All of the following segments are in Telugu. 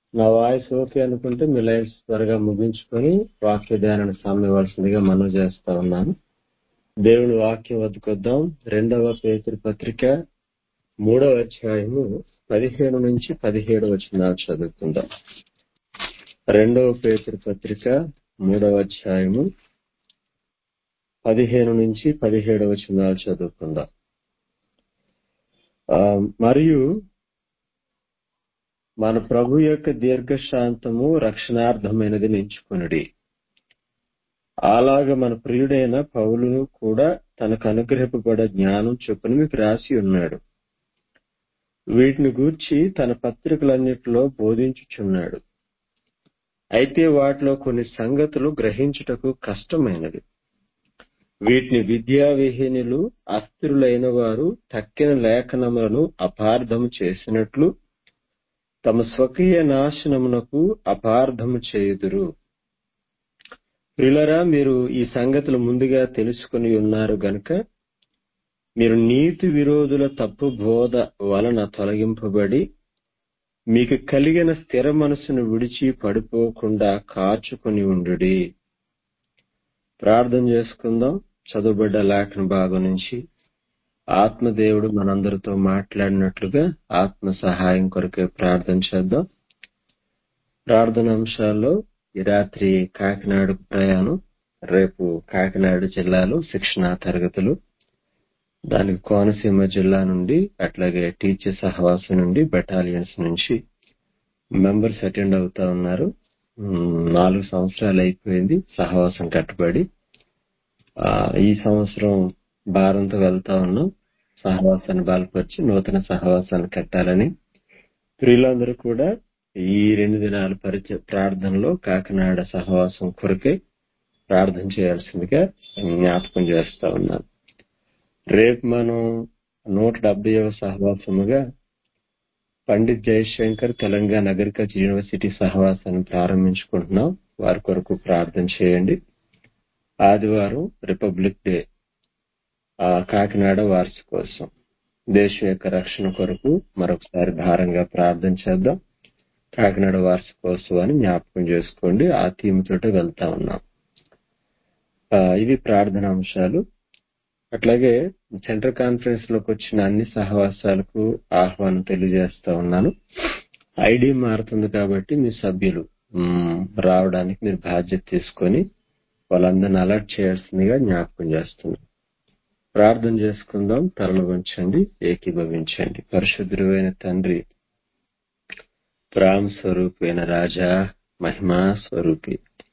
నా వాయిస్ ఓకే అనుకుంటే మీ లైన్స్ త్వరగా ముగించుకొని వాక్య ధ్యానాన్ని సామివ్వాల్సిందిగా మనం చేస్తా ఉన్నాను దేవుని వాక్యం వద్దకొద్దాం రెండవ పేతురు పత్రిక మూడవ అధ్యాయము పదిహేను నుంచి పదిహేడు వచనాలు చదువుకుందాం రెండవ పేతురు పత్రిక మూడవ అధ్యాయము పదిహేను నుంచి పదిహేడు వచనాలు చదువుకుందాం ఆ, మరియు మన ప్రభు యొక్క దీర్ఘశాంతము రక్షణార్థమైనది ఎంచుకొనుడి అలాగ మన ప్రియుడైన పౌలును కూడా తనకు అనుగ్రహింపబడ జ్ఞానం చొప్పున మీకు రాసి ఉన్నాడు వీటిని గూర్చి తన పత్రికలన్నిటిలో బోధించుచున్నాడు అయితే వాటిలో కొన్ని సంగతులు గ్రహించుటకు కష్టమైనది వీటిని విద్యావిహీనులు అస్థిరులైన వారు తక్కిన లేఖనములను అపార్థము చేసినట్లు తమ స్వకీయ నాశనమునకు అపార్థము చేయుదురు ప్రిలరా మీరు ఈ సంగతులు ముందుగా తెలుసుకుని ఉన్నారు గనుక మీరు నీతి విరోధుల తప్పు బోధ వలన తొలగింపబడి మీకు కలిగిన స్థిర మనసును విడిచి పడిపోకుండా కాచుకొని ఉండుడి ప్రార్థన చేసుకుందాం చదువుబడ్డ లేఖన భాగం నుంచి ఆత్మదేవుడు మనందరితో మాట్లాడినట్లుగా ఆత్మ సహాయం కొరకే ప్రార్థన చేద్దాం ప్రార్థన అంశాల్లో ఈ రాత్రి కాకినాడకు ప్రయాణం రేపు కాకినాడ జిల్లాలో శిక్షణా తరగతులు దానికి కోనసీమ జిల్లా నుండి అట్లాగే టీచర్ సహవాసం నుండి బెటాలియన్స్ నుంచి మెంబర్స్ అటెండ్ అవుతా ఉన్నారు ఉమ్, నాలుగు సంవత్సరాలు అయిపోయింది సహవాసం కట్టుబడి ఆ, ఈ సంవత్సరం భారంతో వెళ్తా ఉన్నాం సహవాసాన్ని బలపరిచి నూతన సహవాసాన్ని కట్టాలని ప్రియులందరూ కూడా ఈ రెండు దినాల పరిచయ ప్రార్థనలో కాకినాడ సహవాసం కొరకే ప్రార్థన చేయాల్సిందిగా జ్ఞాపకం చేస్తా ఉన్నాను రేపు మనం నూట డెబ్బైవ సహవాసముగా పండిత్ జయశంకర్ తెలంగాణ అగ్రికల్చర్ యూనివర్సిటీ సహవాసాన్ని ప్రారంభించుకుంటున్నాం వారి కొరకు ప్రార్థన చేయండి ఆదివారం రిపబ్లిక్ డే ఆ కాకినాడ వార్షికోత్సవం దేశం యొక్క రక్షణ కొరకు మరొకసారి భారంగా ప్రార్థన చేద్దాం కాకినాడ వార్షికోత్సవాన్ని జ్ఞాపకం చేసుకోండి ఆ థీమ్ తోటి వెళ్తా ఉన్నాం ఆ, ఇవి ప్రార్థన అంశాలు అట్లాగే సెంటర్ కాన్ఫరెన్స్ లోకి వచ్చిన అన్ని సహవాసాలకు ఆహ్వానం తెలియజేస్తా ఉన్నాను ఐడి మారుతుంది కాబట్టి మీ సభ్యులు మ్, రావడానికి మీరు బాధ్యత తీసుకొని వాళ్ళందరిని అలర్ట్ చేయాల్సిందిగా జ్ఞాపకం చేస్తున్నాను ప్రార్థన చేసుకుందాం తరలు వంచండి ఏకీభవించండి పరిశుద్ధుడైన తండ్రి ప్రేమ స్వరూపైన రాజా మహిమా స్వరూపి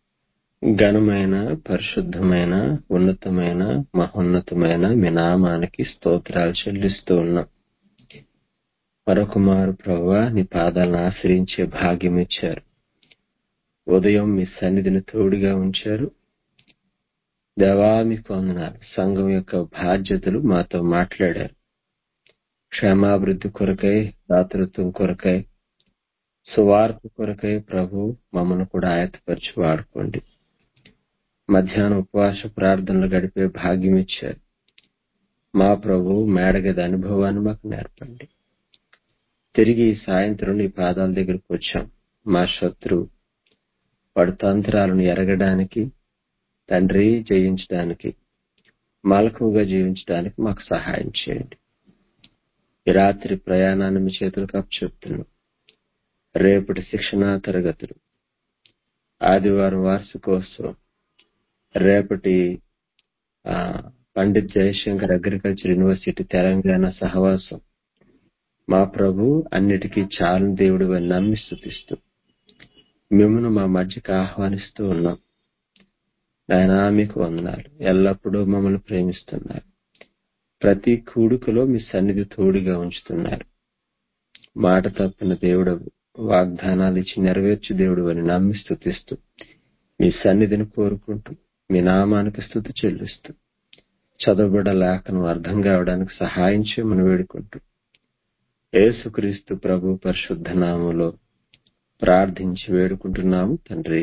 ఘనమైన పరిశుద్ధమైన ఉన్నతమైన మహోన్నతమైన మీ నామానికి స్తోత్రాలు చెల్లిస్తూ ఉన్నాం మరొక మారు ప్రభు నీ పాదాలను ఆశ్రయించే భాగ్యం ఇచ్చారు ఉదయం మీ సన్నిధిని తోడుగా ఉంచారు దేవా మీకు వందనాలు సంఘం యొక్క బాధ్యతలు మాతో మాట్లాడారు క్షేమాభివృద్ధి కొరకై దాతృత్వం కొరకై సువార్త కొరకై ప్రభు మమ్మల్ని కూడా ఆయతపరిచి వాడుకోండి మధ్యాహ్నం ఉపవాస ప్రార్థనలు గడిపే భాగ్యం ఇచ్చారు మా ప్రభు మేడగది అనుభవాన్ని మాకు నేర్పండి తిరిగి ఈ సాయంత్రం నీ పాదాల దగ్గరకు వచ్చాం మా శత్రువు వాడి తంత్రాలను ఎరగడానికి తండ్రి జయించడానికి మలకుగా జీవించడానికి మాకు సహాయం చేయండి ఈ రాత్రి ప్రయాణాన్ని మీ చేతులకు అప్పచెప్తున్నాం రేపటి శిక్షణా తరగతులు ఆదివారం వార్షికోత్సవం రేపటి ఆ, పండిత్ జయశంకర్ అగ్రికల్చర్ యూనివర్సిటీ తెలంగాణ సహవాసం మా ప్రభు అన్నిటికీ చాలని దేవుడు అని నమ్మి స్థుతిస్తూ మిమ్మల్ని మా మధ్యకి ఆహ్వానిస్తూ ఉన్నాం ఆయన మీకు వందనాలు ఎల్లప్పుడూ మమ్మల్ని ప్రేమిస్తున్నారు ప్రతి కూడుకలో మీ సన్నిధి తోడుగా ఉంచుతున్నారు మాట తప్పిన దేవుడు వాగ్దానాలు ఇచ్చి నెరవేర్చు దేవుడు అని నమ్మి స్థుతిస్తూ మీ సన్నిధిని కోరుకుంటూ మీ నామానికి స్థుతి చెల్లిస్తూ చదవబడ లేఖనం అర్థం కావడానికి సహాయం చేయమని వేడుకుంటూ యేసుక్రీస్తు ప్రభు పరిశుద్ధ నామములో ప్రార్థించి వేడుకుంటున్నాము తండ్రి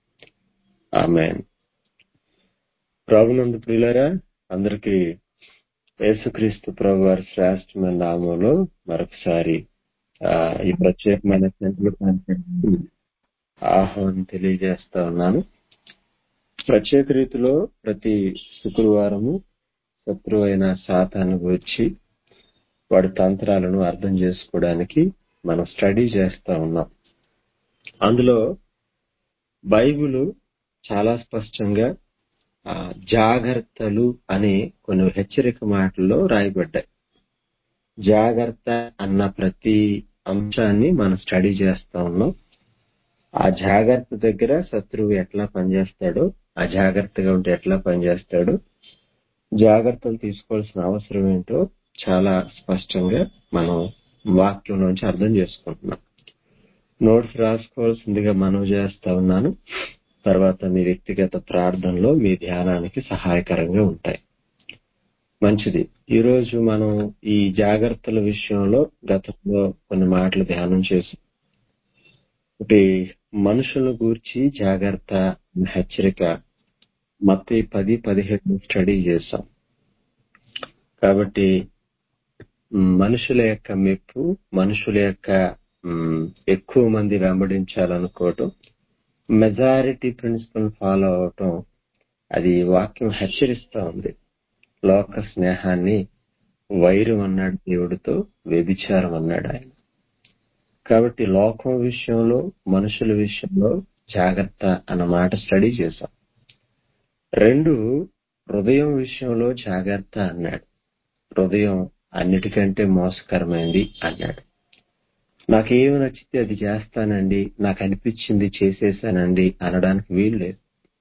ఆమెన్ ప్రభునందు ప్రియులరా అందరికీ యేసుక్రీస్తు ప్రభు వారి శ్రేష్టమైన నామంలో మరొకసారి ఆ, ఈ ప్రత్యేకమైన సెంట్రల్ కాన్ఫరెన్స్ ఆహ్వానం తెలియజేస్తా ఉన్నాను ప్రత్యేక రీతిలో ప్రతి శుక్రవారము శత్రువు అయిన సాతాను గురించి వాడి తంత్రాలను అర్థం చేసుకోవడానికి మనం స్టడీ చేస్తా ఉన్నాం అందులో బైబిల్ చాలా స్పష్టంగా ఆ, జాగ్రత్తలు అనే కొన్ని హెచ్చరిక మాటల్లో రాయబడ్డాయి జాగ్రత్త అన్న ప్రతి అంశాన్ని మనం స్టడీ చేస్తా ఉన్నాం ఆ జాగ్రత్త దగ్గర శత్రువు ఎట్లా పనిచేస్తాడో ఆ జాగ్రత్తగా ఉంటే ఎట్లా పనిచేస్తాడో జాగ్రత్తలు తీసుకోవాల్సిన అవసరం ఏంటో చాలా స్పష్టంగా మనం వాక్యంలోంచి అర్థం చేసుకుంటున్నాం నోట్స్ రాసుకోవాల్సిందిగా మనవి చేస్తా ఉన్నాను తర్వాత మీ వ్యక్తిగత ప్రార్థనలో మీ ధ్యానానికి సహాయకరంగా ఉంటాయి మంచిది ఈ రోజు మనం ఈ జాగ్రత్తల విషయంలో గతంలో కొన్ని మాటలు ధ్యానం చేసి ఒకటి మనుషులను గూర్చి జాగ్రత్త అనే హెచ్చరిక మత్తి పది పదిహేడు స్టడీ చేశాం కాబట్టి మ్, మనుషుల యొక్క మెప్పు మనుషుల యొక్క మ్, ఎక్కువ మంది వెంబడించాలనుకోవటం మెజారిటీ ప్రిన్సిపల్ ఫాలో అవటం అది వాక్యం హెచ్చరిస్తా ఉంది లోక స్నేహాన్ని వైరం అన్నాడు దేవుడితో వ్యభిచారం అన్నాడు ఆయన కాబట్టి లోకం విషయంలో మనుషుల విషయంలో జాగ్రత్త అన్న మాట స్టడీ చేశాం రెండు హృదయం విషయంలో జాగ్రత్త అన్నాడు హృదయం అన్నిటికంటే మోసకరమైంది అన్నాడు నాకేమి నచ్చితే అది చేస్తానండి నాకు అనిపించింది చేసేసానండి అనడానికి వీలు లేదు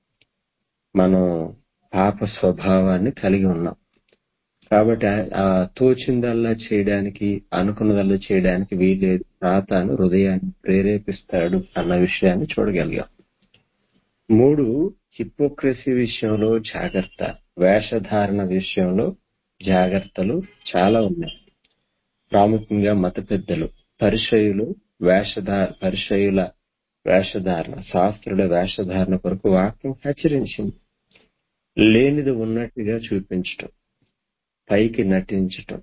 మనం పాప స్వభావాన్ని కలిగి ఉన్నాం కాబట్టి ఆ- ఆ తోచిందల్లా చేయడానికి అనుకున్నదల్లా చేయడానికి వీలేదు సాతాను హృదయాన్ని ప్రేరేపిస్తాడు అన్న విషయాన్ని చూడగలిగాం మూడు హిపోక్రసీ విషయంలో జాగ్రత్త వేషధారణ విషయంలో జాగ్రత్తలు చాలా ఉన్నాయి ప్రాముఖ్యంగా మత పెద్దలు పరిచయులు వేషధార పరిచయుల వేషధారణ శాస్త్రుల వేషధారణ కొరకు వాక్యం హెచ్చరించింది లేనిది ఉన్నట్టుగా చూపించటం పైకి నటించటం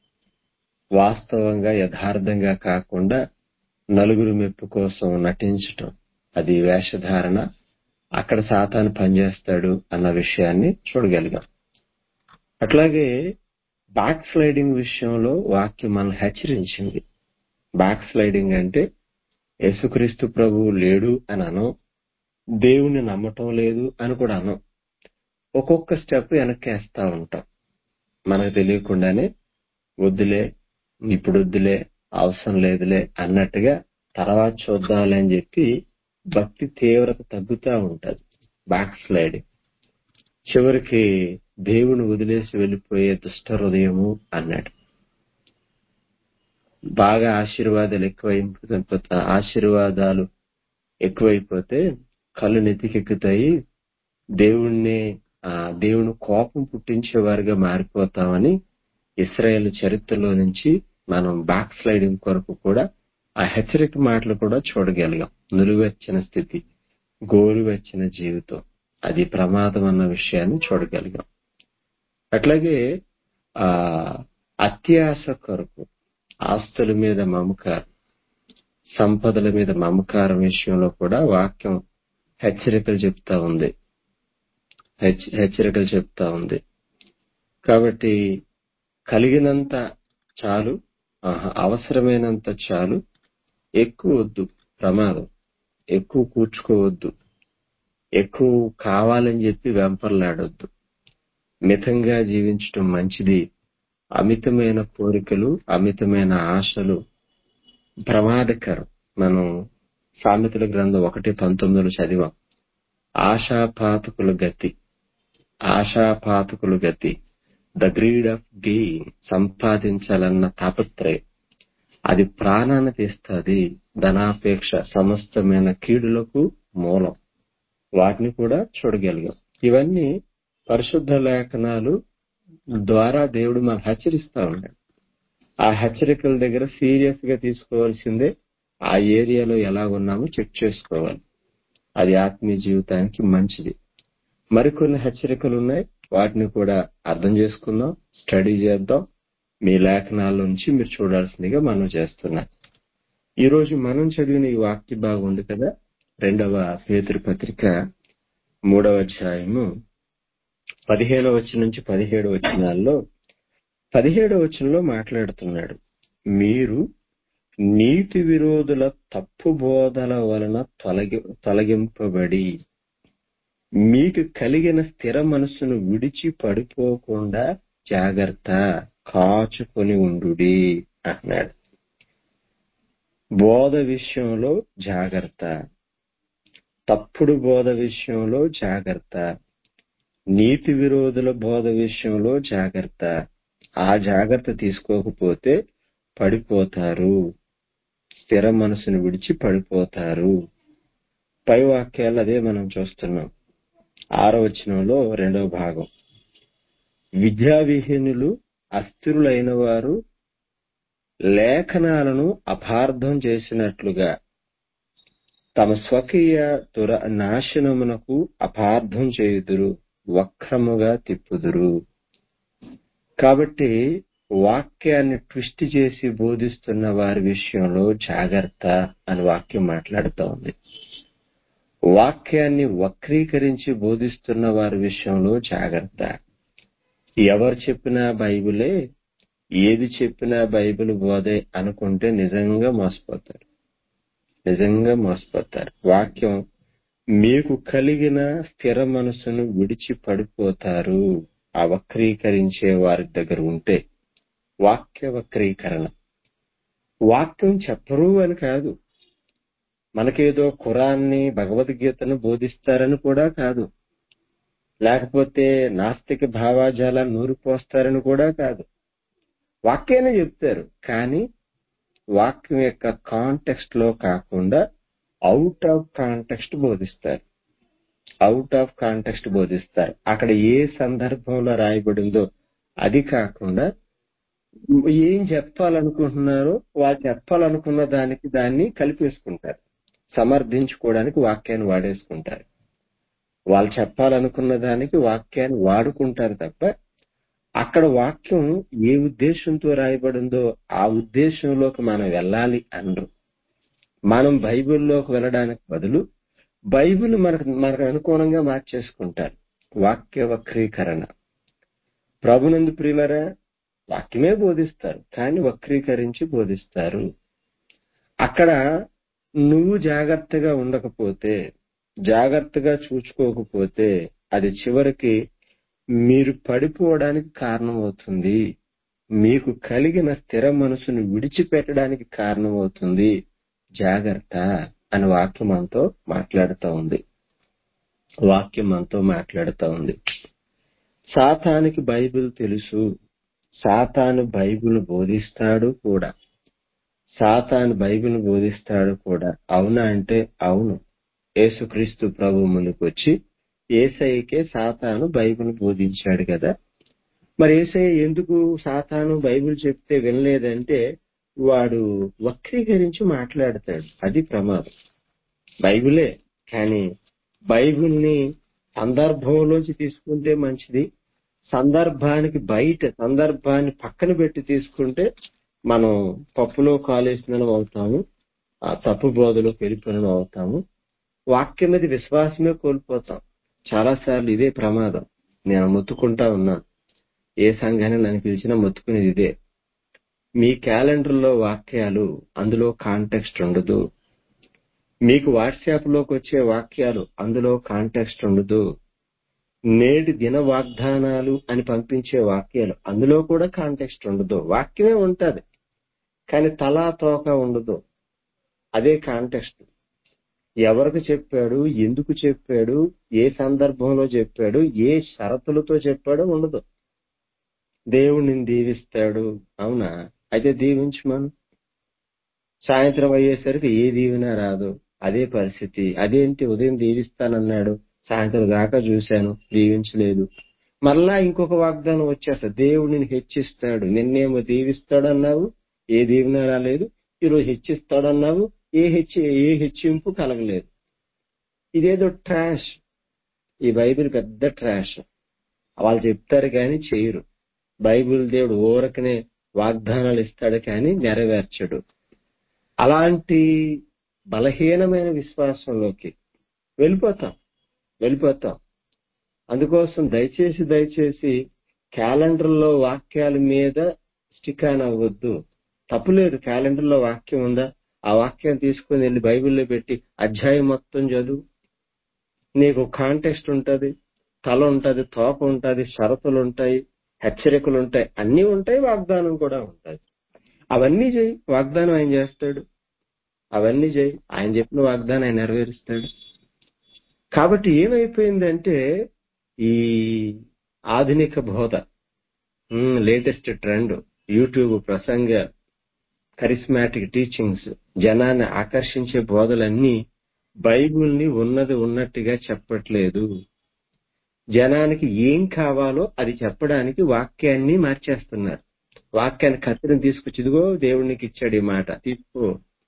వాస్తవంగా యథార్థంగా కాకుండా నలుగురు మెప్పు కోసం నటించటం అది వేషధారణ అక్కడ సాతాను పనిచేస్తాడు అన్న విషయాన్ని చూడగలిగాం అట్లాగే బ్యాక్ స్లైడింగ్ విషయంలో వాక్యం మనం హెచ్చరించింది బ్యాక్ స్లైడింగ్ అంటే యేసుక్రీస్తు ప్రభువు లేడు అని అనం దేవుణ్ణి నమ్మటం లేదు అని కూడా అనం ఒక్కొక్క స్టెప్ వెనక్కేస్తా ఉంటాం మనకు తెలియకుండానే వద్దులే ఇప్పుడు వద్దులే అవసరం లేదులే అన్నట్టుగా తర్వాత చూద్దాంలే అని చెప్పి భక్తి తీవ్రత తగ్గుతా ఉంటది బ్యాక్ స్లైడింగ్ చివరికి దేవుని వదిలేసి వెళ్ళిపోయే దుష్ట హృదయము అన్నాడు బాగా ఆశీర్వాదాలు ఎక్కువైపోతే ఆశీర్వాదాలు ఎక్కువైపోతే కళ్ళు నెత్తికెక్కుతాయి దేవుణ్ణి ఆ దేవుని కోపం పుట్టించేవారుగా మారిపోతామని ఇస్రాయేల్ చరిత్రలో నుంచి మనం బ్యాక్ స్లైడింగ్ కొరకు కూడా ఆ హెచ్చరిక మాటలు కూడా చూడగలిగాం నిలువెచ్చని స్థితి గోరువెచ్చని జీవితం అది ప్రమాదం అన్న విషయాన్ని చూడగలిగాం అట్లాగే ఆ అత్యాశ కొరకు ఆస్తుల మీద మమకారం సంపదల మీద మమకారం విషయంలో కూడా వాక్యం హెచ్చరికలు చెప్తా ఉంది హెచ్చ- హెచ్చరికలు చెప్తా ఉంది కాబట్టి కలిగినంత చాలు ఆహా, అవసరమైనంత చాలు ఎక్కువ వద్దు ప్రమాదం ఎక్కువ కూర్చుకోవద్దు ఎక్కువ కావాలని చెప్పి వెంపర్లాడొద్దు మితంగా జీవించటం మంచిది అమితమైన కోరికలు అమితమైన ఆశలు ప్రమాదకరం మనం సామెతల గ్రంథం ఒకటి పంతొమ్మిదిలో చదివాం ఆశాపాతకుల గతి ఆశాపాతకుల గతి ద గ్రీడ్ ఆఫ్ గెయిన్ సంపాదించాలన్న తాపత్రయం అది ప్రాణాన్ని తీస్తుంది ధనాపేక్ష సమస్తమైన కీడులకు మూలం వాటిని కూడా చూడగలిగాం ఇవన్నీ పరిశుద్ధ లేఖనాలు ద్వారా దేవుడు మనం హెచ్చరిస్తా ఉన్నాడు ఆ హెచ్చరికల దగ్గర సీరియస్ గా తీసుకోవాల్సిందే ఆ ఏరియాలో ఎలా ఉన్నామో చెక్ చేసుకోవాలి అది ఆత్మీయ జీవితానికి మంచిది మరికొన్ని హెచ్చరికలు ఉన్నాయి వాటిని కూడా అర్థం చేసుకుందాం స్టడీ చేద్దాం మీ లేఖనాల నుంచి మీరు చూడాల్సిందిగా మనం చేస్తున్నాం ఈ రోజు మనం చదివిన ఈ వాక్య భాగం ఉంది కదా రెండవ పేతురు పత్రిక మూడవ అధ్యాయము పదిహేడవ వచ్చిన నుంచి పదిహేడు వచనాల్లో పదిహేడవ వచనంలో మాట్లాడుతున్నాడు మీరు నీతి విరోధుల తప్పు బోధల వలన తొలగి తొలగింపబడి మీకు కలిగిన స్థిర మనస్సును విడిచి పడిపోకుండా జాగ్రత్త కాచుకొని ఉండుడి అన్నాడు బోధ విషయంలో జాగ్రత్త తప్పుడు బోధ విషయంలో జాగ్రత్త నీతి విరోధుల బోధ విషయంలో జాగ్రత్త ఆ జాగ్రత్త తీసుకోకపోతే పడిపోతారు స్థిర మనసును విడిచి పడిపోతారు పై వాక్యాలు అదే మనం చూస్తున్నాం ఆరో వచనంలో రెండవ భాగం విద్యావిహీనులు అస్థిరులైన వారు లేఖనాలను అపార్థం చేసినట్లుగా తమ స్వకీయ దుర నాశనమునకు అపార్థం చేయుదురు వక్రముగా తిప్పుదురు కాబట్టి వాక్యాన్ని ట్విస్ట్ చేసి బోధిస్తున్న వారి విషయంలో జాగ్రత్త అని వాక్యం మాట్లాడుతూ ఉంది వాక్యాన్ని వక్రీకరించి బోధిస్తున్న వారి విషయంలో జాగ్రత్త ఎవరు చెప్పినా బైబిలే ఏది చెప్పినా బైబిల్ బోధే అనుకుంటే నిజంగా మోసపోతారు నిజంగా మోసపోతారు వాక్యం మీకు కలిగిన స్థిర మనసును విడిచి పడిపోతారు ఆ వక్రీకరించే వారి దగ్గర ఉంటే వాక్య వక్రీకరణ వాక్యం చెప్పరు అని కాదు మనకేదో ఖురాన్ని భగవద్గీతను బోధిస్తారని కూడా కాదు లేకపోతే నాస్తిక భావాజాలను నూరిపోస్తారని కూడా కాదు వాక్యాన్ని చెప్తారు కానీ వాక్యం యొక్క కాంటెక్స్ట్ లో కాకుండా అవుట్ ఆఫ్ కాంటెక్స్ట్ బోధిస్తారు అవుట్ ఆఫ్ కాంటెక్స్ట్ బోధిస్తారు అక్కడ ఏ సందర్భంలో రాయబడిందో అది కాకుండా ఏం చెప్పాలనుకుంటున్నారో వాళ్ళు చెప్పాలనుకున్న దానికి దాన్ని కలిపేసుకుంటారు సమర్థించుకోవడానికి వాక్యాన్ని వాడేసుకుంటారు వాళ్ళు చెప్పాలనుకున్న దానికి వాక్యాన్ని వాడుకుంటారు తప్ప అక్కడ వాక్యం ఏ ఉద్దేశంతో రాయబడిందో ఆ ఉద్దేశంలోకి మనం వెళ్ళాలి అనరు మనం బైబిల్లోకి వెళ్ళడానికి బదులు బైబిల్ మనకు మనకు అనుకూలంగా మార్చేసుకుంటారు వాక్య వక్రీకరణ ప్రభునందు ప్రియులరా వాక్యమే బోధిస్తారు కానీ వక్రీకరించి బోధిస్తారు అక్కడ నువ్వు జాగ్రత్తగా ఉండకపోతే జాగ్రత్తగా చూసుకోకపోతే అది చివరికి మీరు పడిపోవడానికి కారణమవుతుంది మీకు కలిగిన స్థిర మనసును విడిచిపెట్టడానికి కారణమవుతుంది జాగ్రత్త అని వాక్యం మనతో మాట్లాడుతూ ఉంది వాక్యం మనతో మాట్లాడుతూ ఉంది సాతానికి బైబిల్ తెలుసు సాతాను బైబిల్ బోధిస్తాడు కూడా సాతాను బైబిల్ బోధిస్తాడు కూడా అవునా అంటే అవును యేసుక్రీస్తు ప్రభు ముందుకు వచ్చి ఏసైకే సాతాను బైబిల్ బోధించాడు కదా మరి ఏసై ఎందుకు సాతాను బైబిల్ చెప్తే వినలేదంటే వాడు వక్రీకరించి మాట్లాడతాడు అది ప్రమాదం బైబిలే కానీ బైబిల్ని సందర్భంలోంచి తీసుకుంటే మంచిది సందర్భానికి బయట సందర్భాన్ని పక్కన పెట్టి తీసుకుంటే మనం పప్పులో కాలేసిన అవుతాము ఆ తప్పు బోధలోకి వెళ్ళిపోయిన అవుతాము వాక్యం మీద విశ్వాసమే కోల్పోతాం చాలా సార్లు ఇదే ప్రమాదం నేను మొత్తుకుంటా ఉన్నాను ఏ సంఘాన్ని నన్ను పిలిచినా మొత్తుకునేది ఇదే మీ క్యాలెండర్లో వాక్యాలు అందులో కాంటెక్స్ట్ ఉండదు మీకు వాట్సాప్ లోకి వచ్చే వాక్యాలు అందులో కాంటెక్స్ట్ ఉండదు నేటి దిన వాగ్దానాలు అని పంపించే వాక్యాలు అందులో కూడా కాంటెక్స్ట్ ఉండదు వాక్యమే ఉంటది కానీ తలా తోక ఉండదు అదే కాంటెక్స్ట్ ఎవరికి చెప్పాడు ఎందుకు చెప్పాడు ఏ సందర్భంలో చెప్పాడు ఏ షరతులతో చెప్పాడో ఉండదు దేవుడిని దీవిస్తాడు అవునా అయితే దీవించమను సాయంత్రం అయ్యేసరికి ఏ దీవెన రాదు అదే పరిస్థితి అదేంటి ఉదయం దీవిస్తానన్నాడు సాయంత్రం దాకా చూశాను దీవించలేదు మరలా ఇంకొక వాగ్దానం వచ్చేస్తా దేవుడిని హెచ్చిస్తాడు నిన్నేమో దీవిస్తాడన్నావు ఏ దీవెన రాలేదు ఈరోజు హెచ్చిస్తాడన్నావు ఏ హెచ్చి ఏ హెచ్చింపు కలగలేదు ఇదేదో ట్రాష్ ఈ బైబిల్ పెద్ద ట్రాష్ వాళ్ళు చెప్తారు కానీ చేయరు బైబిల్ దేవుడు ఊరకనే వాగ్దానాలు ఇస్తాడు కానీ నెరవేర్చడు అలాంటి బలహీనమైన విశ్వాసంలోకి వెళ్ళిపోతాం వెళ్ళిపోతాం అందుకోసం దయచేసి దయచేసి క్యాలెండర్లో వాక్యాల మీద స్టిక్ ఆన్ అవ్వద్దు తప్పులేదు క్యాలెండర్లో వాక్యం ఉందా ఆ వాక్యం తీసుకుని వెళ్ళి బైబిల్లో పెట్టి అధ్యాయం మొత్తం చదువు నీకు కాంటెస్ట్ ఉంటది తల ఉంటది తోక ఉంటది షరతులు ఉంటాయి హెచ్చరికలు ఉంటాయి అన్ని ఉంటాయి వాగ్దానం కూడా ఉంటాయి అవన్నీ చేయి వాగ్దానం ఆయన చేస్తాడు అవన్నీ చేయి ఆయన చెప్పిన వాగ్దానం ఆయన నెరవేరుస్తాడు కాబట్టి ఏమైపోయిందంటే ఈ ఆధునిక బోధ లేటెస్ట్ ట్రెండ్ యూట్యూబ్ ప్రసంగ కరిస్మాటిక్ టీచింగ్స్ జనాన్ని ఆకర్షించే బోధలన్నీ బైబిల్ని ఉన్నది ఉన్నట్టుగా చెప్పట్లేదు జనానికి ఏం కావాలో అది చెప్పడానికి వాక్యాన్ని మార్చేస్తున్నారు వాక్యాన్ని కత్తిని తీసుకొచ్చి ఇదిగో దేవుడికి ఇచ్చాడు ఈ మాట తీసుకో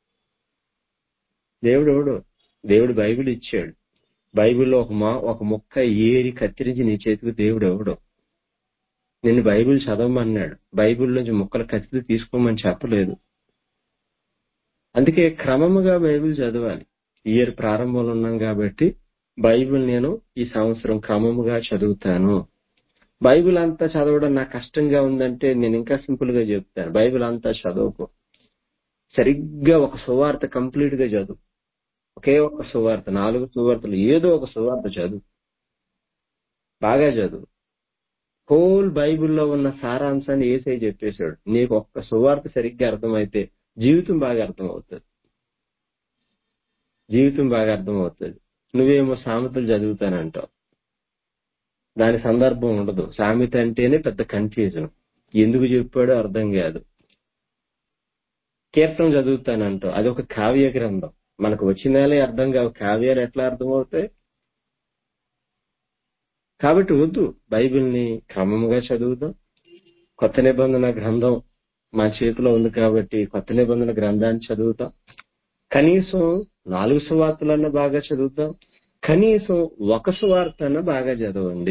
దేవుడు ఎవడు దేవుడు బైబిల్ ఇచ్చాడు బైబిల్లో ఒక మా ఒక మొక్క ఏరి కత్తిరించి నీ చేతికి దేవుడు ఎవడు నిన్ను బైబిల్ చదవమన్నాడు బైబిల్ నుంచి ముక్కలు కత్తి తీసుకోమని చెప్పలేదు అందుకే క్రమముగా బైబిల్ చదవాలి ఇయర్ ప్రారంభంలో ఉన్నాం కాబట్టి బైబిల్ నేను ఈ సంవత్సరం క్రమముగా చదువుతాను బైబిల్ అంతా చదవడం నాకు కష్టంగా ఉందంటే నేను ఇంకా సింపుల్ గా చెప్తాను బైబిల్ అంతా చదవకు సరిగ్గా ఒక సువార్త కంప్లీట్ గా చదువు ఒకే ఒక సువార్త నాలుగు సువార్తలు ఏదో ఒక సువార్త చదువు బాగా చదువు హోల్ బైబిల్లో ఉన్న సారాంశాన్ని ఏసై చెప్పేశాడు నీకు ఒక్క సువార్త సరిగ్గా అర్థమైతే జీవితం బాగా అర్థమవుతుంది జీవితం బాగా అర్థమవుతుంది నువ్వేమో సామెతలు చదువుతానంటావు దాని సందర్భం ఉండదు సామెత అంటేనే పెద్ద కన్ఫ్యూజన్ ఎందుకు చెప్పాడో అర్థం కాదు కీర్తన చదువుతానంటావు అది ఒక కావ్య గ్రంథం మనకు వచ్చినాలే అర్థం కావు కావ్యాలు ఎట్లా అర్థమవుతాయి కాబట్టి వద్దు బైబిల్ని క్రమముగా చదువుదాం కొత్త నిబంధన గ్రంథం మా చేతిలో ఉంది కాబట్టి కొత్త నిబంధన గ్రంథాన్ని చదువుతాం కనీసం నాలుగు సువార్తలన్నా బాగా చదువుతాం కనీసం ఒక సువార్త అన్న బాగా చదవండి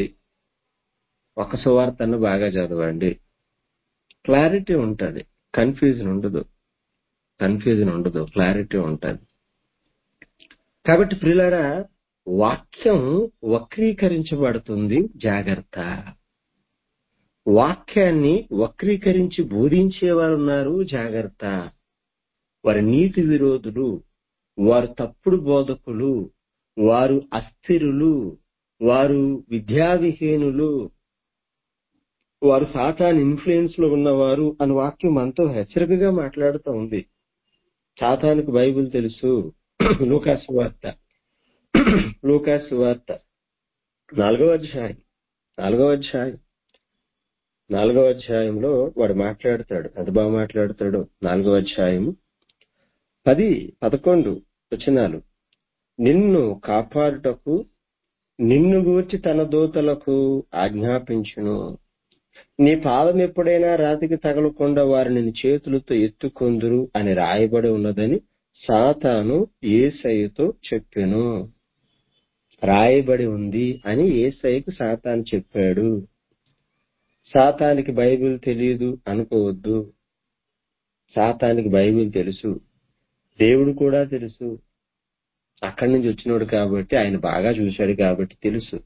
ఒక సువార్త అన్న బాగా చదవండి క్లారిటీ ఉంటది కన్ఫ్యూజన్ ఉండదు కన్ఫ్యూజన్ ఉండదు క్లారిటీ ఉంటది కాబట్టి ప్రియులారా వాక్యం వక్రీకరించబడుతుంది జాగ్రత్త వాక్యాన్ని వక్రీకరించి బోధించేవారు ఉన్నారు జాగ్రత్త వారి నీతి విరోధులు వారు తప్పుడు బోధకులు వారు అస్థిరులు వారు విద్యావిహీనులు వారు సాతాన్ ఇన్ఫ్లుయెన్స్ లో ఉన్నవారు అని వాక్యం మనతో హెచ్చరికగా మాట్లాడుతూ ఉంది సాతానికి బైబిల్ తెలుసు లూకాసు వార్త లూకాసు వార్త నాలుగవ అధ్యాయం నాలుగవ అధ్యాయం నాలుగవ అధ్యాయంలో వాడు మాట్లాడతాడు ఎంత బాగా మాట్లాడతాడు నాలుగవ అధ్యాయము పది పదకొండు వచనాలు నిన్ను కాపాడుటకు నిన్ను గూర్చి తన దూతలకు ఆజ్ఞాపించును నీ పాదం ఎప్పుడైనా రాతికి తగలకుండా వారు నిన్ను చేతులతో ఎత్తుకొందురు అని రాయబడి ఉన్నదని సాతాను ఏసయ్యతో చెప్పెను రాయబడి ఉంది అని ఏసయ్యకు సాతాను చెప్పాడు సాతానికి బైబిల్ తెలియదు అనుకోవద్దు సాతానికి బైబిల్ తెలుసు దేవుడు కూడా తెలుసు అక్కడి నుంచి వచ్చినోడు కాబట్టి ఆయన బాగా చూశాడు కాబట్టి తెలుసు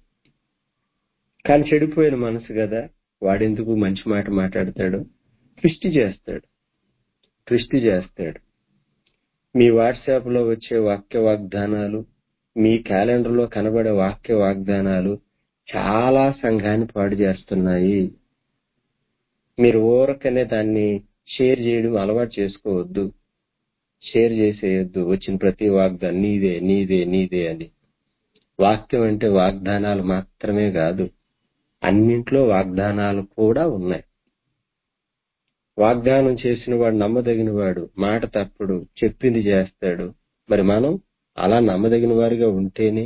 కానీ చెడిపోయిన మనసు కదా వాడెందుకు మంచి మాట మాట్లాడతాడు ట్విస్ట్ చేస్తాడు ట్విస్ట్ చేస్తాడు మీ వాట్సాప్ లో వచ్చే వాక్య వాగ్దానాలు మీ క్యాలెండర్ లో కనబడే వాక్య వాగ్దానాలు చాలా సంఘాన్ని పాడు చేస్తున్నాయి మీరు ఊరకనే దాన్ని షేర్ చేయడం అలవాటు చేసుకోవద్దు షేర్ చేసేయొద్దు వచ్చిన ప్రతి వాగ్దానం నీదే నీదే నీదే అని వాక్యం అంటే వాగ్దానాలు మాత్రమే కాదు అన్నింట్లో వాగ్దానాలు కూడా ఉన్నాయి వాగ్దానం చేసిన వాడు నమ్మదగిన వాడు మాట తప్పుడు చెప్పింది చేస్తాడు మరి మనం అలా నమ్మదగిన వారిగా ఉంటేనే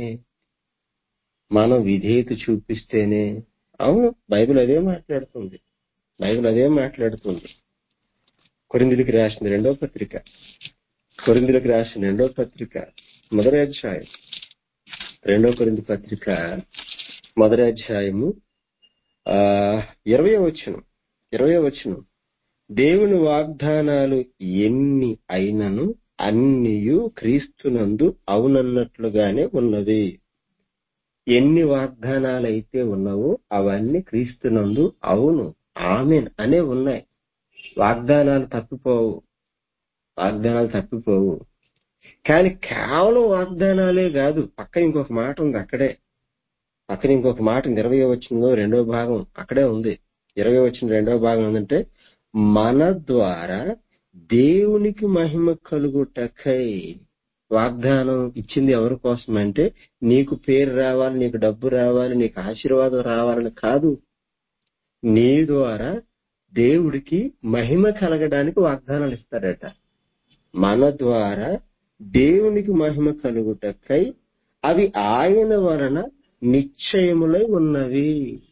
మనం విధేయత చూపిస్తేనే అవును బైబిల్ అదే మాట్లాడుతుంది బైబిల్ అదే మాట్లాడుతుంది కొరిందులకి రాసిన రెండో పత్రిక కొరిందులకు రాసిన రెండో పత్రిక మొదటి అధ్యాయం రెండో కొరింది పత్రిక మొదటి అధ్యాయము ఆ ఇరవై వచ్చును ఇరవై వచ్చును దేవుని వాగ్దానాలు ఎన్ని అయినను అన్నియు క్రీస్తునందు అవునన్నట్లుగానే ఉన్నవి ఎన్ని వాగ్దానాలు అయితే ఉన్నావో అవన్నీ క్రీస్తునందు అవును ఆమెన్ అనే ఉన్నాయి వాగ్దానాలు తప్పిపోవు వాగ్దానాలు తప్పిపోవు కానీ కేవలం వాగ్దానాలే కాదు పక్కన ఇంకొక మాట ఉంది అక్కడే పక్కన ఇంకొక మాట ఇరవై వచ్చిందో రెండో భాగం అక్కడే ఉంది ఇరవై వచ్చిన రెండో భాగం ఏంటంటే మన ద్వారా దేవునికి మహిమ కలుగుటకై వాగ్దానం ఇచ్చింది ఎవరి కోసం అంటే నీకు పేరు రావాలి నీకు డబ్బు రావాలి నీకు ఆశీర్వాదం రావాలని కాదు నీ ద్వారా దేవుడికి మహిమ కలగడానికి వాగ్దానాలు ఇస్తాడట మన ద్వారా దేవునికి మహిమ కలుగుటకై అవి ఆయన వలన నిశ్చయములై ఉన్నవి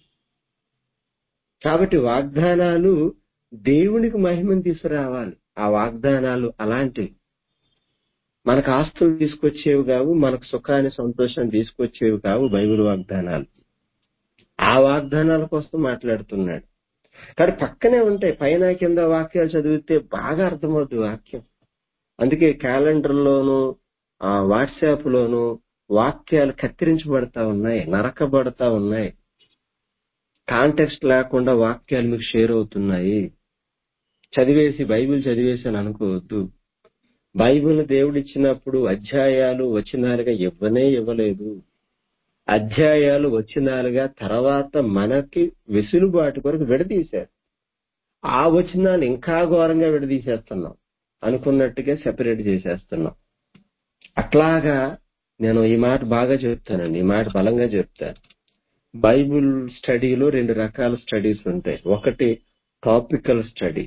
కాబట్టి వాగ్దానాలు దేవునికి మహిమను తీసుకురావాలి ఆ వాగ్దానాలు అలాంటివి మనకు ఆస్తులు తీసుకొచ్చేవి కావు మనకు సుఖాన్ని సంతోషాన్ని తీసుకొచ్చేవి కావు బైబిల్ వాగ్దానాలు ఆ వాగ్దానాల కోసం మాట్లాడుతున్నాడు కానీ పక్కనే ఉంటాయి పైన కింద వాక్యాలు చదివితే బాగా అర్థమవుతుంది వాక్యం అందుకే క్యాలెండర్లోను వాట్సాప్ లోను వాక్యాలు కత్తిరించబడతా ఉన్నాయి నరకబడతా ఉన్నాయి కాంటెక్స్ట్ లేకుండా వాక్యాలు మీకు షేర్ అవుతున్నాయి చదివేసి బైబిల్ చదివేసి అనుకోవద్దు బైబిల్ దేవుడు ఇచ్చినప్పుడు అధ్యాయాలు వచనాలుగా ఇవ్వనే ఇవ్వలేదు అధ్యాయాలు వచనాలుగా తర్వాత మనకి వెసులుబాటు కొరకు విడదీశారు ఆ వచనాలు ఇంకా ఘోరంగా విడదీసేస్తున్నాం అనుకున్నట్టుగా సెపరేట్ చేసేస్తున్నాం అట్లాగా నేను ఈ మాట బాగా చెప్తానండి ఈ మాట బలంగా చెప్తాను బైబుల్ స్టడీలో రెండు రకాల స్టడీస్ ఉంటాయి ఒకటి టాపికల్ స్టడీ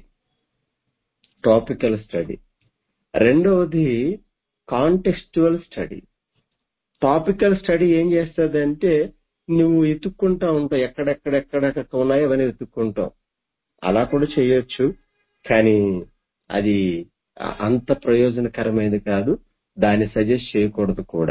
టాపికల్ స్టడీ రెండవది కాంటెక్స్టువల్ స్టడీ టాపికల్ స్టడీ ఏం చేస్తుందంటే నువ్వు ఎత్తుక్కుంటా ఉంటావు ఎక్కడెక్కడెక్కడ ఉన్నాయో అవన్నీ ఎత్తుక్కుంటావు అలా కూడా చేయొచ్చు కానీ అది అంత ప్రయోజనకరమైనది కాదు దాన్ని సజెస్ట్ చేయకూడదు కూడా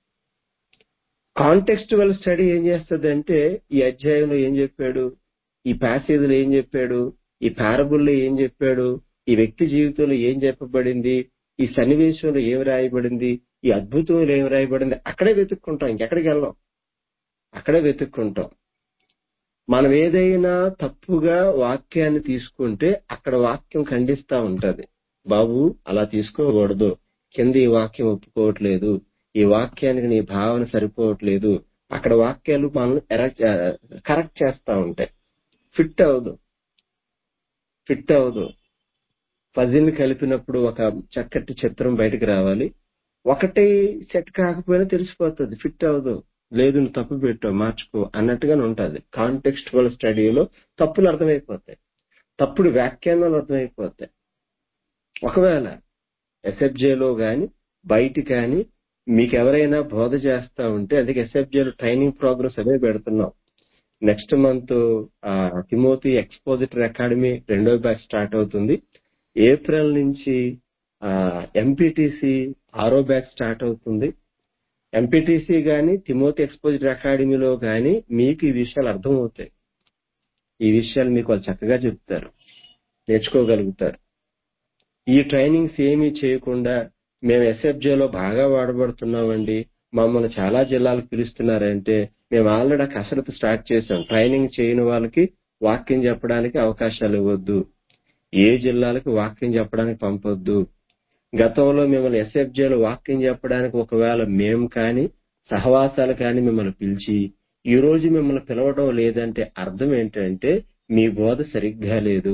కాంటెక్స్టువల్ స్టడీ ఏం చేస్తుంది ఈ అధ్యాయంలో ఏం చెప్పాడు ఈ ప్యాసేజ్లో ఏం చెప్పాడు ఈ పారబుల్లో ఏం చెప్పాడు ఈ వ్యక్తి జీవితంలో ఏం చెప్పబడింది ఈ సన్నివేశంలో ఏం రాయబడింది ఈ అద్భుతంలో ఏం రాయబడింది అక్కడే వెతుక్కుంటాం ఇంకెక్కడికి వెళ్ళాం అక్కడే వెతుక్కుంటాం మనం ఏదైనా తప్పుగా వాక్యాన్ని తీసుకుంటే అక్కడ వాక్యం ఖండిస్తా ఉంటది బాబు అలా తీసుకోకూడదు కింద ఈ వాక్యం ఒప్పుకోవట్లేదు ఈ వాక్యానికి నీ భావన సరిపోవట్లేదు అక్కడ వాక్యాలు మనం కరెక్ట్ చేస్తా ఉంటాయి ఫిట్ అవదు ఫిట్ అవదు పజిల్ కలిపినప్పుడు ఒక చక్కటి చిత్రం బయటకు రావాలి ఒకటే సెట్ కాకపోయినా తెలిసిపోతుంది ఫిట్ అవదు లేదు నువ్వు తప్పు పెట్టావు మార్చుకో అన్నట్టుగానే ఉంటుంది కాంటెక్స్టువల్ స్టడీలో తప్పులు అర్థమైపోతాయి తప్పుడు వ్యాఖ్యానాలు అర్థమైపోతాయి ఒకవేళ ఎస్ఎఫ్జేలో గాని బయట కానీ మీకు ఎవరైనా బోధ చేస్తా ఉంటే అందుకే ఎస్ఎఫ్జేలో ట్రైనింగ్ ప్రోగ్రెస్ అదే పెడుతున్నాం next month Timothy expositor academy రెండో బ్యాచ్ స్టార్ట్ అవుతుంది ఏప్రిల్ నుంచి ఎంపీటీసీ ఆరో బ్యాచ్ స్టార్ట్ అవుతుంది ఎంపీటీసీ గాని తిమోతి ఎక్స్పోజిటర్ అకాడమీలో గాని మీకు ఈ విషయాలు అర్థమవుతాయి ఈ విషయాలు మీకు వాళ్ళు చక్కగా చెప్తారు నేర్చుకోగలుగుతారు ఈ ట్రైనింగ్స్ ఏమీ చేయకుండా మేము ఎస్ఎఫ్జేలో బాగా వాడబడుతున్నామండి మమ్మల్ని చాలా జిల్లాలకు పిలుస్తున్నారంటే మేము ఆల్రెడీ కసరత్తు స్టార్ట్ చేసాం ట్రైనింగ్ చేయని వాళ్ళకి వాక్యం చెప్పడానికి అవకాశాలు ఇవ్వద్దు ఏ జిల్లాలకు వాక్యం చెప్పడానికి పంపొద్దు గతంలో మిమ్మల్ని ఎస్ఎఫ్జేలో వాక్యం చెప్పడానికి ఒకవేళ మేము కానీ సహవాసాలు కానీ మిమ్మల్ని పిలిచి ఈ రోజు మిమ్మల్ని పిలవడం లేదంటే అర్థం ఏంటంటే మీ బోధ సరిగ్గా లేదు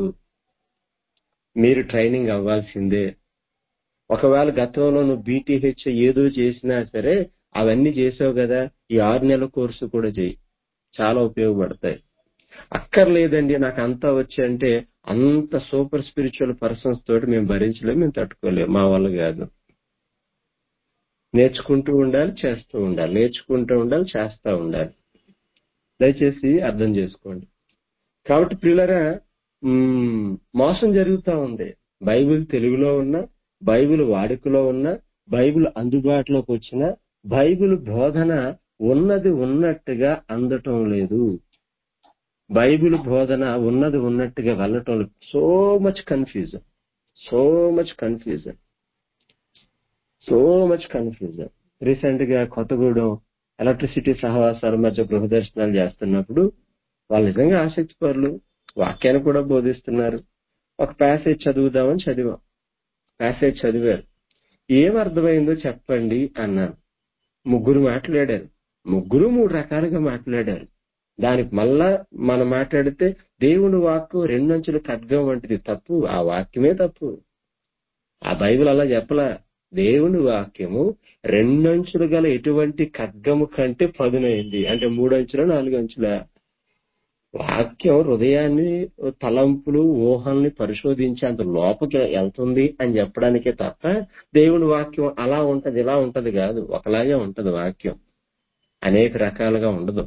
మీరు ట్రైనింగ్ అవ్వాల్సిందే ఒకవేళ గతంలో నువ్వు బీటీహెచ్ ఏదో చేసినా సరే అవన్నీ చేసావు కదా ఈ ఆరు నెలల కోర్సు కూడా చేయి చాలా ఉపయోగపడతాయి అక్కర్లేదండి నాకు అంతా వచ్చి అంటే అంత సూపర్ స్పిరిచువల్ పర్సన్స్ తోటి మేము భరించలేము మేము తట్టుకోలేము మా వల్ల కాదు నేర్చుకుంటూ ఉండాలి చేస్తూ ఉండాలి నేర్చుకుంటూ ఉండాలి చేస్తూ ఉండాలి దయచేసి అర్థం చేసుకోండి కాబట్టి పిల్లరా మోసం జరుగుతూ ఉంది బైబిల్ తెలుగులో ఉన్న బైబిల్ వాడుకలో ఉన్న బైబిల్ అందుబాటులోకి వచ్చిన బైబిల్ బోధన ఉన్నది ఉన్నట్టుగా అందటం లేదు బైబిల్ బోధన ఉన్నది ఉన్నట్టుగా వెళ్ళటం లేదు so much confusion so much confusion so much confusion recent గా కొత్తగూడెం ఎలక్ట్రిసిటీ సహవాసాల మధ్య గృహ దర్శనాలు చేస్తున్నప్పుడు వాళ్ళు నిజంగా ఆసక్తి పరులు వాక్యాన్ని కూడా బోధిస్తున్నారు ఒక ప్యాసేజ్ చదువుదామని చదివాం ప్యాసేజ్ చదివారు ఏం అర్థమైందో చెప్పండి అన్నాను ముగ్గురు మాట్లాడారు ముగ్గురు మూడు రకాలుగా మాట్లాడారు దానికి మళ్ళా మనం మాట్లాడితే దేవుని వాక్కు రెండంచుల ఖడ్గం వంటిది తప్పు ఆ వాక్యమే తప్పు ఆ బైబిల్ అలా చెప్పలా దేవుని వాక్యము రెండంచులు గల ఎటువంటి ఖడ్గము కంటే పదునైంది అంటే మూడంచుల నాలుగు అంచుల వాక్యం హృదయాన్ని తలంపులు ఊహల్ని పరిశోధించి అంత లోపకి వెళ్తుంది అని చెప్పడానికే తప్ప దేవుని వాక్యం అలా ఉంటది ఇలా ఉంటది కాదు ఒకలాగే ఉంటది వాక్యం అనేక రకాలుగా ఉండదు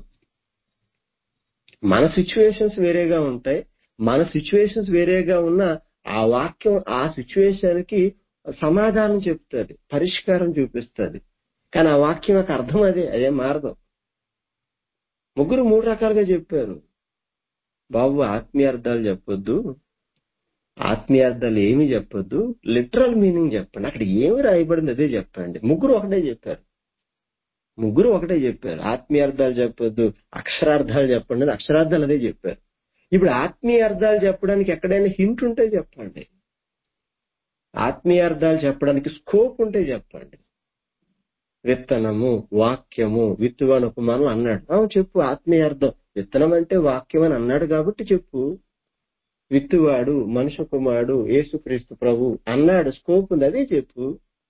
మన సిచ్యువేషన్స్ వేరేగా ఉంటాయి మన సిచ్యువేషన్స్ వేరేగా ఉన్న ఆ వాక్యం ఆ సిచ్యువేషన్ కి సమాధానం చెప్తుంది పరిష్కారం చూపిస్తుంది కానీ ఆ వాక్యం యొక్క అర్థం అదే అదే మారదు ముగ్గురు మూడు రకాలుగా చెప్పారు బాబు ఆత్మీయ అర్థాలు చెప్పొద్దు ఆత్మీయ అర్థాలు ఏమి చెప్పొద్దు లిటరల్ మీనింగ్ చెప్పండి అక్కడ ఏమి రాయబడింది అదే చెప్పండి ముగ్గురు ఒకటే చెప్పారు ముగ్గురు ఒకటే చెప్పారు ఆత్మీయ అర్థాలు చెప్పొద్దు అక్షరార్థాలు చెప్పండి అని అక్షరార్థాలు అదే చెప్పారు ఇప్పుడు ఆత్మీయ అర్థాలు చెప్పడానికి ఎక్కడైనా హింట్ ఉంటే చెప్పండి ఆత్మీయ అర్థాలు చెప్పడానికి స్కోప్ ఉంటే చెప్పండి విత్తనము వాక్యము విత్తువాని ఉపమానం అన్నాడు అవును చెప్పు ఆత్మీయ అర్థం విత్తనం అంటే వాక్యం అని అన్నాడు కాబట్టి చెప్పు విత్తువాడు మనుషు కుమారుడు యేసుక్రీస్తు ప్రభు అన్నాడు స్కోప్ ఉంది అదే చెప్పు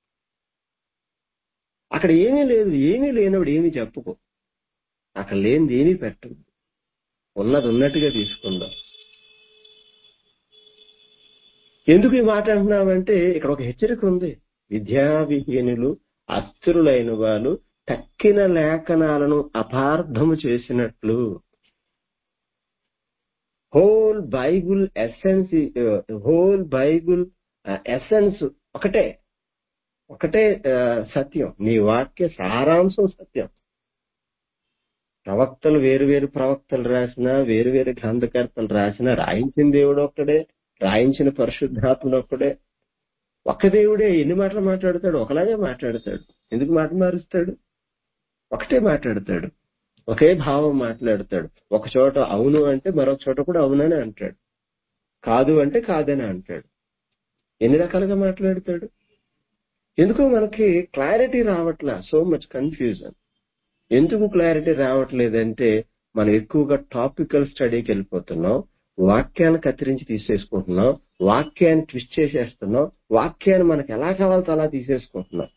అక్కడ ఏమీ లేదు ఏమీ లేనప్పుడు ఏమీ చెప్పుకో అక్కడ లేనిది ఏమీ పెట్టు ఉన్నది ఉన్నట్టుగా తీసుకుందాం ఎందుకు ఈ మాట అంటున్నామంటే ఇక్కడ ఒక హెచ్చరిక ఉంది విద్యావిహీనులు అస్థిరులైన వాళ్ళు తక్కిన లేఖనాలను అపార్థము చేసినట్లు whole Bible essence whole Bible essence ఒకటే ఒకటే ఆ, సత్యం నీ వాక్య సారాంశం సత్యం ప్రవక్తలు వేరు వేరు ప్రవక్తలు రాసిన వేరు వేరు గ్రంథకర్తలు రాసిన రాయించిన దేవుడు ఒక్కడే రాయించిన పరిశుద్ధాత్ముడు ఒక్కడే ఒక్క దేవుడే ఎన్ని మాటలు మాట్లాడతాడు ఒకలాగే మాట్లాడతాడు ఎందుకు మాట మారుస్తాడు ఒకటే మాట్లాడతాడు ఒకే భావం మాట్లాడతాడు ఒక చోట అవును అంటే మరొక చోట కూడా అవునని అంటాడు కాదు అంటే కాదని అంటాడు ఎన్ని రకాలుగా మాట్లాడతాడు ఎందుకో మనకి క్లారిటీ రావట్లా సో మచ్ కన్ఫ్యూజన్ ఎందుకు క్లారిటీ రావట్లేదంటే మనం ఎక్కువగా టాపికల్ స్టడీకి వెళ్ళిపోతున్నాం వాక్యాన్ని కత్తిరించి తీసేసుకుంటున్నాం వాక్యాన్ని ట్విస్ట్ చేసేస్తున్నాం వాక్యాన్ని మనకు ఎలా కావాలో అలా తీసేసుకుంటున్నాం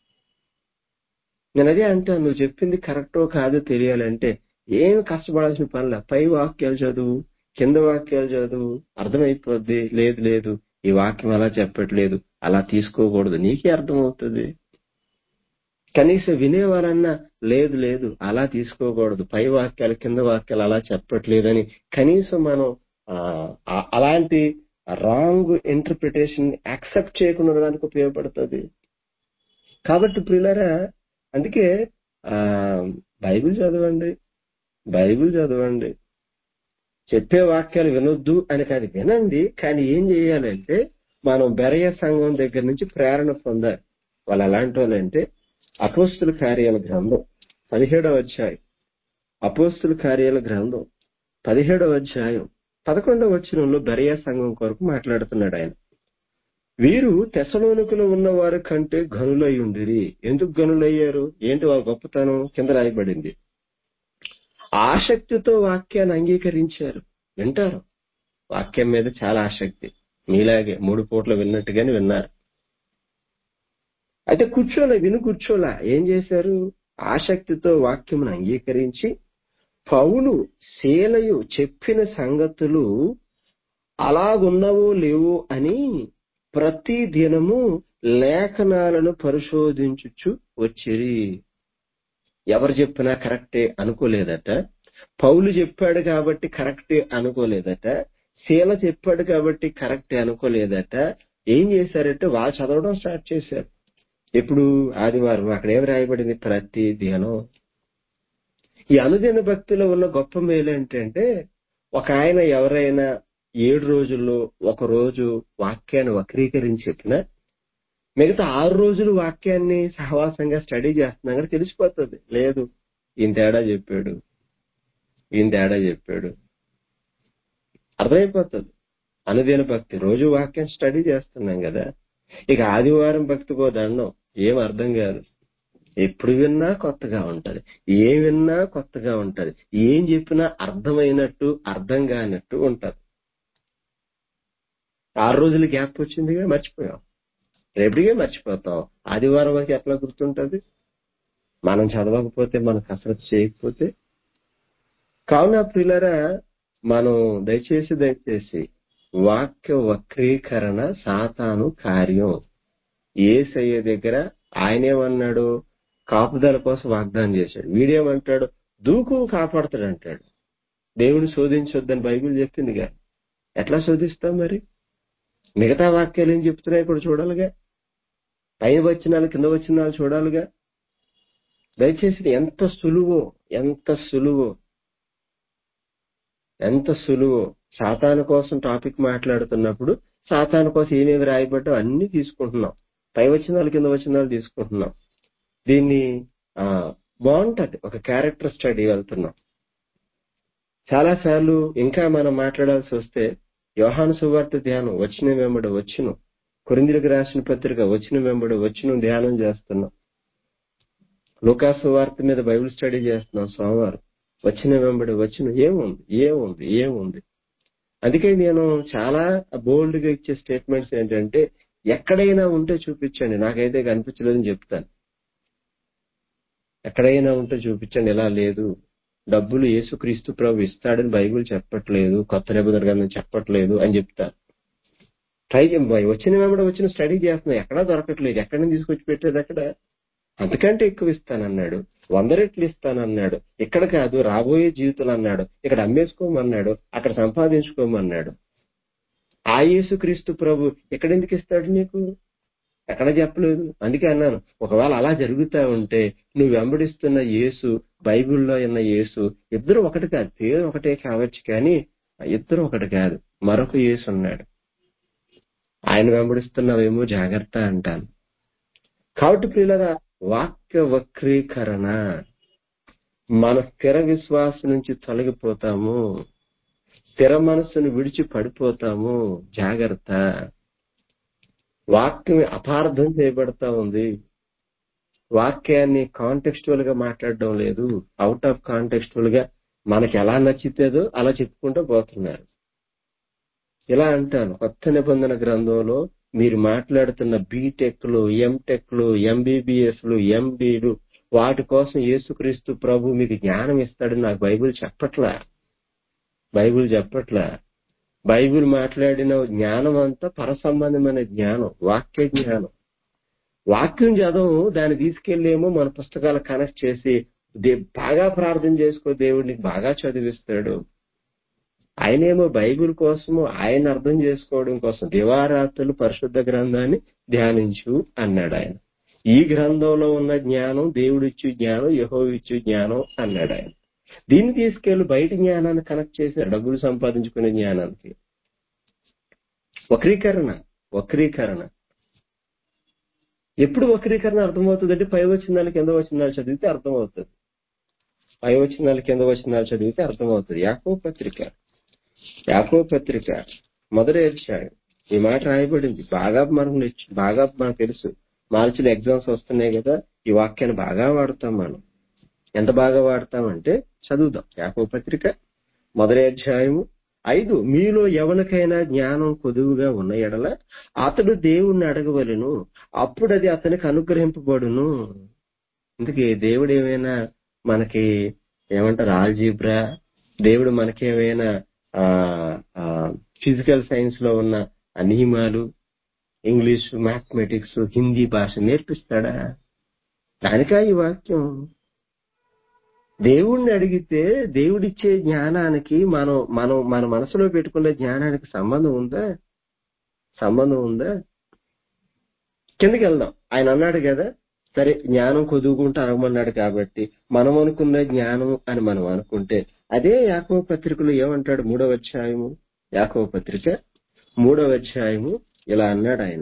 నేను అదే అంటాను నువ్వు చెప్పింది కరెక్టో కాదో తెలియాలంటే ఏం కష్టపడాల్సిన పనిలే పై వాక్యాలు చదువు కింద వాక్యాలు చదువు అర్థమైపోద్ది లేదు లేదు ఈ వాక్యం అలా చెప్పట్లేదు అలా తీసుకోకూడదు నీకే అర్థమవుతుంది కనీసం వినేవారన్నా లేదు లేదు అలా తీసుకోకూడదు పై వాక్యాలు కింద వాక్యాలు అలా చెప్పట్లేదని కనీసం మనం ఆ, ఆ- అలాంటి రాంగ్ ఇంటర్ప్రిటేషన్ యాక్సెప్ట్ చేయకుండా ఉండడానికి ఉపయోగపడుతుంది కాబట్టి ప్రియులరా అందుకే ఆ బైబిల్ చదవండి బైబిల్ చదవండి చెప్పే వాక్యాలు వినొద్దు అని కాదు వినండి కానీ ఏం చేయాలంటే మనం బెరయ సంఘం దగ్గర నుంచి ప్రేరణ పొందాలి వాళ్ళు ఎలాంటి వాళ్ళంటే అపోస్తుల కార్యాల గ్రంథం పదిహేడవ అధ్యాయం అపోస్తుల కార్యాల గ్రంథం పదిహేడవ అధ్యాయం పదకొండవ వచనంలో బెరయ సంఘం కొరకు మాట్లాడుతున్నాడు ఆయన వీరు తెసలోనికలో ఉన్న వారి కంటే గనులై ఉండిరి ఎందుకు గనులయ్యారు ఏంటి వాళ్ళ గొప్పతనం కింద రాయబడింది ఆసక్తితో వాక్యాన్ని అంగీకరించారు వింటారు వాక్యం మీద చాలా ఆసక్తి మీలాగే మూడు పూట్ల విన్నట్టుగానే విన్నారు అయితే కూర్చోలే విను కూర్చోలా ఏం చేశారు ఆసక్తితో వాక్యమును అంగీకరించి పౌలు శీలయు చెప్పిన సంగతులు అలాగున్నవో లేవో అని ప్రతి దినము లేఖనాలను పరిశోధించుచు వచ్చిరి ఎవరు చెప్పినా కరెక్టే అనుకోలేదట పౌలు చెప్పాడు కాబట్టి కరెక్టే అనుకోలేదట శీల చెప్పాడు కాబట్టి కరెక్టే అనుకోలేదట ఏం చేశారంటే వాళ్ళు చదవడం స్టార్ట్ చేశారు ఎప్పుడు ఆదివారం అక్కడ ఏం రాయబడింది ప్రతి దినం ఈ అనుదిన భక్తిలో ఉన్న గొప్ప మేలు ఏంటంటే ఒక ఆయన ఎవరైనా ఏడు రోజుల్లో ఒక రోజు వాక్యాన్ని వక్రీకరించి చెప్పినా మిగతా ఆరు రోజులు వాక్యాన్ని సహవాసంగా స్టడీ చేస్తున్నాం కానీ తెలిసిపోతుంది లేదు ఈయన తేడా చెప్పాడు ఈయన తేడా చెప్పాడు అర్థమైపోతుంది అనుదిన భక్తి రోజు వాక్యం స్టడీ చేస్తున్నాం కదా ఇక ఆదివారం భక్తికో దండం ఏం అర్థం కాదు ఎప్పుడు విన్నా కొత్తగా ఉంటది ఏం విన్నా కొత్తగా ఉంటది ఏం చెప్పినా అర్థమైనట్టు అర్థం కానట్టు ఉంటది ఆరు రోజులు గ్యాప్ వచ్చిందిగా మర్చిపోయాం రేపటికే మర్చిపోతాం ఆదివారం వరకు ఎట్లా గుర్తుంటది మనం చదవకపోతే మనం కసరత్తు చేయకపోతే కావున ప్రియులరా మనం దయచేసి దయచేసి వాక్య వక్రీకరణ సాతాను కార్యం ఏసయ్య దగ్గర ఆయనేమన్నాడు కాపుదల కోసం వాగ్దానం చేశాడు వీడేమంటాడు దూకు కాపాడతాడు అంటాడు దేవుని శోధించొద్దని బైబిల్ చెప్పిందిగా ఎట్లా శోధిస్తాం మరి మిగతా వాక్యాలు ఏం చెప్తున్నాయి ఇప్పుడు చూడాలిగా పైన వచ్చినాలు కింద వచ్చినాలు చూడాలిగా దయచేసి ఎంత సులువో ఎంత సులువో ఎంత సులువో సాతాను కోసం టాపిక్ మాట్లాడుతున్నప్పుడు సాతాను కోసం ఏమేమి రాయబడ్డా అన్ని తీసుకుంటున్నాం పై వచ్చినాలు కింద వచ్చినాలు తీసుకుంటున్నాం దీన్ని ఆ బాగుంటది ఒక క్యారెక్టర్ స్టడీ వెళ్తున్నాం చాలా సార్లు ఇంకా మనం మాట్లాడాల్సి వస్తే యోహాను సువార్త ధ్యానం వచ్చిన వెంబడి వచ్చును కొరిందులకు రాసిన పత్రిక వచ్చిన వెంబడి వచ్చును ధ్యానం చేస్తున్నాం లూకాసు వార్త మీద బైబిల్ స్టడీ చేస్తున్నాం సోమవారం వచ్చిన వెంబడి వచ్చిన ఏముంది ఏముంది ఏముంది అందుకే నేను చాలా బోల్డ్ గా ఇచ్చే స్టేట్మెంట్స్ ఏంటంటే ఎక్కడైనా ఉంటే చూపించండి నాకైతే కనిపించలేదని చెప్తాను ఎక్కడైనా ఉంటే చూపించండి ఇలా లేదు డబ్బులు యేసుక్రీస్తు ప్రభు ఇస్తాడని బైబిల్ చెప్పట్లేదు కొత్త నిబంధన గ్రంథం చెప్పట్లేదు అని చెప్తాను ట్రై చేయ- వచ్చిన వెంబడి వచ్చిన స్టడీ చేస్తున్నా ఎక్కడా దొరకట్లేదు ఎక్కడి నుంచి తీసుకొచ్చి పెట్టేది అక్కడ అంతకంటే ఎక్కువ ఇస్తానన్నాడు వంద రెట్లు ఇస్తానన్నాడు ఇక్కడ కాదు రాబోయే జీవితాలు అన్నాడు ఇక్కడ అమ్మేసుకోమన్నాడు అక్కడ సంపాదించుకోమన్నాడు ఆ యేసుక్రీస్తు ప్రభు ఎక్కడెందుకు ఇస్తాడు నీకు ఎక్కడ చెప్పలేదు అందుకే అన్నాను ఒకవేళ అలా జరుగుతా ఉంటే నువ్వు వెంబడిస్తున్న యేసు బైబిల్లో ఉన్న యేసు ఇద్దరు ఒకటి కాదు పేరు ఒకటే కావచ్చు కానీ ఇద్దరు ఒకటి కాదు మరొక యేసు ఉన్నాడు ఆయన వెంబడిస్తున్నావేమో జాగ్రత్త అంటాను కాబట్టి ప్రియులరా వాక్య వక్రీకరణ మన స్థిర విశ్వాసం నుంచి తొలగిపోతాము స్థిర మనస్సును విడిచి పడిపోతాము జాగ్రత్త వాక్యం అపార్థం చేయబడతా ఉంది వాక్యాన్ని కాంటెక్స్టువల్ గా మాట్లాడడం లేదు అవుట్ ఆఫ్ కాంటెక్స్టువల్ గా మనకి ఎలా నచ్చితేదో అలా చెప్పుకుంటూ పోతున్నారు ఇలా అంటాను కొత్త నిబంధన గ్రంథంలో మీరు మాట్లాడుతున్న బీటెక్లు ఎంటెక్లు ఎంబీబీఎస్లు ఎండీలు వాటి కోసం యేసుక్రీస్తు ప్రభు మీకు జ్ఞానం ఇస్తాడని నాకు బైబిల్ చెప్పట్లా బైబిల్ చెప్పట్లా బైబిల్ మాట్లాడిన జ్ఞానం అంతా పరసంబంధమైన జ్ఞానం వాక్య జ్ఞానం వాక్యం చదవం దాన్ని తీసుకెళ్లేమో మన పుస్తకాలు కనెక్ట్ చేసి దే- బాగా ప్రార్థన చేసుకో దేవుడిని బాగా చదివిస్తాడు ఆయనేమో బైబిల్ కోసము ఆయన అర్థం చేసుకోవడం కోసం దివారాత్రులు పరిశుద్ధ గ్రంథాన్ని ధ్యానించు అన్నాడు ఆయన ఈ గ్రంథంలో ఉన్న జ్ఞానం దేవుడిచ్చు జ్ఞానం యహో ఇచ్చు జ్ఞానం అన్నాడు ఆయన దీన్ని తీసుకెళ్లి బయట జ్ఞానాన్ని కనెక్ట్ చేసి డబ్బులు సంపాదించుకునే జ్ఞానానికి వక్రీకరణ వక్రీకరణ ఎప్పుడు వక్రీకరణ అర్థమవుతుంది అంటే పై వచ్చినాలు కింద వచ్చినాలు చదివితే అర్థమవుతుంది పై వచ్చినాలు కింద వచ్చినాలు చదివితే అర్థమవుతుంది యాకో పత్రిక యాకో పత్రిక మొదటి అధ్యాయం ఈ మాట రాయబడింది బాగా మనకు నేర్చు బాగా మనకు తెలుసు మార్చిలో ఎగ్జామ్స్ వస్తున్నాయి కదా ఈ వాక్యాన్ని బాగా వాడతాం మనం ఎంత బాగా వాడతామంటే చదువుదాం యాకో పత్రిక మొదటి అధ్యాయము ఐదు మీలో ఎవరికైనా జ్ఞానం కొదువుగా ఉన్న ఎడల అతడు దేవుణ్ణి అడగవలెను అప్పుడు అది అతనికి అనుగ్రహింపబడును అందుకే దేవుడు ఏమైనా మనకి ఏమంటారు ఆల్జీబ్రా దేవుడు మనకేమైనా ఫిజికల్ సైన్స్ లో ఉన్న ఆ నియమాలు ఇంగ్లీష్ మ్యాథమెటిక్స్ హిందీ భాష నేర్పిస్తాడా దానికా ఈ వాక్యం దేవుణ్ణి అడిగితే దేవుడిచ్చే జ్ఞానానికి మనం మనం మన మనసులో పెట్టుకునే జ్ఞానానికి సంబంధం ఉందా సంబంధం ఉందా కిందకి వెళ్దాం ఆయన అన్నాడు కదా సరే జ్ఞానం కొదువుకుంటూ అడగమన్నాడు కాబట్టి మనం అనుకున్న జ్ఞానం అని మనం అనుకుంటే అదే యాకవ పత్రికలో ఏమంటాడు మూడవ అధ్యాయము యాకవ పత్రిక మూడవ అధ్యాయము ఇలా అన్నాడు ఆయన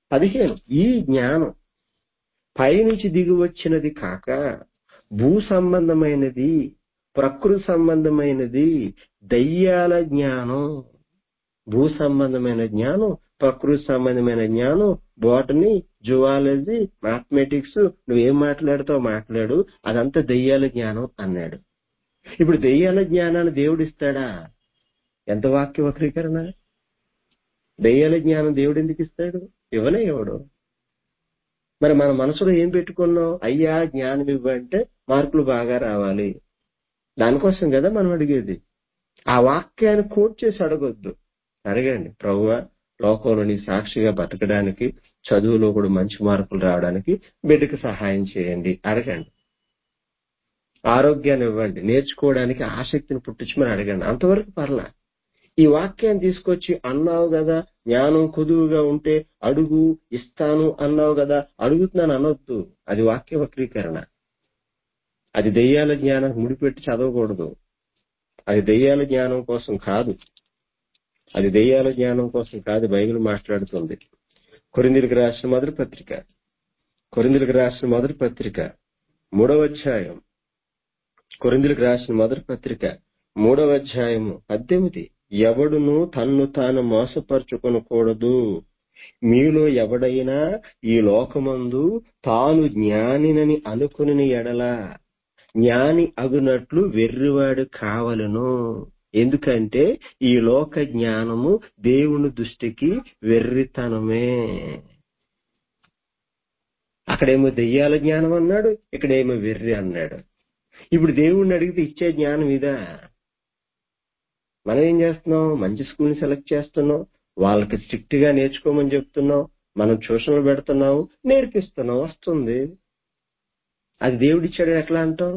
పదిహేను ఈ జ్ఞానం పైనుంచి దిగి వచ్చినది కాక భూ సంబంధమైనది ప్రకృతి సంబంధమైనది దయ్యాల జ్ఞానం భూ సంబంధమైన జ్ఞానం ప్రకృతి సంబంధమైన జ్ఞానం బోటనీ జువాలజీ మ్యాథమెటిక్స్ నువ్వేం మాట్లాడుతావు మాట్లాడు అదంతా దెయ్యాల జ్ఞానం అన్నాడు ఇప్పుడు దెయ్యాల జ్ఞానాన్ని దేవుడు ఇస్తాడా ఎంత వాక్య వక్రీకరణ దెయ్యాల జ్ఞానం దేవుడు ఎందుకు ఇస్తాడు ఇవ్వనే ఇవ్వడు మరి మన మనసులో ఏం పెట్టుకున్నాం అయ్యా జ్ఞానం ఇవ్వంటే మార్కులు బాగా రావాలి దానికోసం కదా మనం అడిగేది ఆ వాక్యాన్ని కోట్ చేసి అడగొద్దు అడగండి ప్రభువా లోకంలో నీ సాక్షిగా బతకడానికి చదువులో కూడా మంచి మార్కులు రావడానికి బిడ్డకు సహాయం చేయండి అడగండి ఆరోగ్యాన్ని ఇవ్వండి నేర్చుకోవడానికి ఆసక్తిని పుట్టించమని అడగండి అంతవరకు పర్లా ఈ వాక్యాన్ని తీసుకొచ్చి అన్నావు కదా జ్ఞానం కుదువుగా ఉంటే అడుగు ఇస్తాను అన్నావు కదా అడుగుతున్నాను అనొద్దు అది వాక్య వక్రీకరణ అది దెయ్యాల జ్ఞానం ముడిపెట్టి చదవకూడదు అది దెయ్యాల జ్ఞానం కోసం కాదు అది దెయ్యాల జ్ఞానం కోసం కాదు బైబిల్ మాట్లాడుతుంది కొరిందులకు రాసిన మొదటి పత్రిక కొరిందులకు రాసిన మొదటి పత్రిక మూడవ అధ్యాయం కొరిందులకు రాసిన మొదటి పత్రిక మూడవ అధ్యాయము పద్దెనిమిది ఎవడును తన్ను తాను మోసపరుచుకొనకూడదు మీలో ఎవడైనా ఈ లోకమందు తాను జ్ఞానినని అనుకుని ఎడల జ్ఞాని అగునట్లు వెర్రివాడు కావలను ఎందుకంటే ఈ లోక జ్ఞానము దేవుని దృష్టికి వెర్రితనమే అక్కడేమో దెయ్యాల జ్ఞానం అన్నాడు ఇక్కడేమో వెర్రి అన్నాడు ఇప్పుడు దేవుణ్ణి అడిగితే ఇచ్చే జ్ఞానం ఇదా మనం ఏం చేస్తున్నాం మంచి స్కూల్ సెలెక్ట్ చేస్తున్నాం వాళ్ళకి స్ట్రిక్ట్ గా నేర్చుకోమని చెప్తున్నాం మనం ట్యూషన్లు పెడుతున్నాం నేర్పిస్తున్నాం వస్తుంది అది దేవుడిచ్చాడు ఎట్లా అంటాం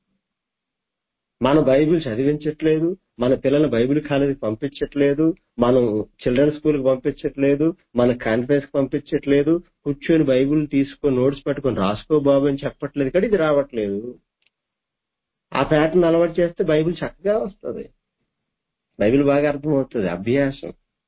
మన బైబిల్ చదివించట్లేదు మన పిల్లల బైబిల్ కాలేజీకి పంపించట్లేదు మనం చిల్డ్రన్ స్కూల్ కి పంపించట్లేదు మన కాన్ఫరెన్స్ కి పంపించట్లేదు కూర్చొని బైబిల్ తీసుకొని నోట్స్ పట్టుకొని రాసుకో బాబు అని చెప్పట్లేదు కానీ ఇది రావట్లేదు ఆ ప్యాటర్న్ అలవాటు చేస్తే బైబిల్ చక్కగా వస్తుంది బైబిల్ బాగా అర్థమవుతుంది అభ్యాసం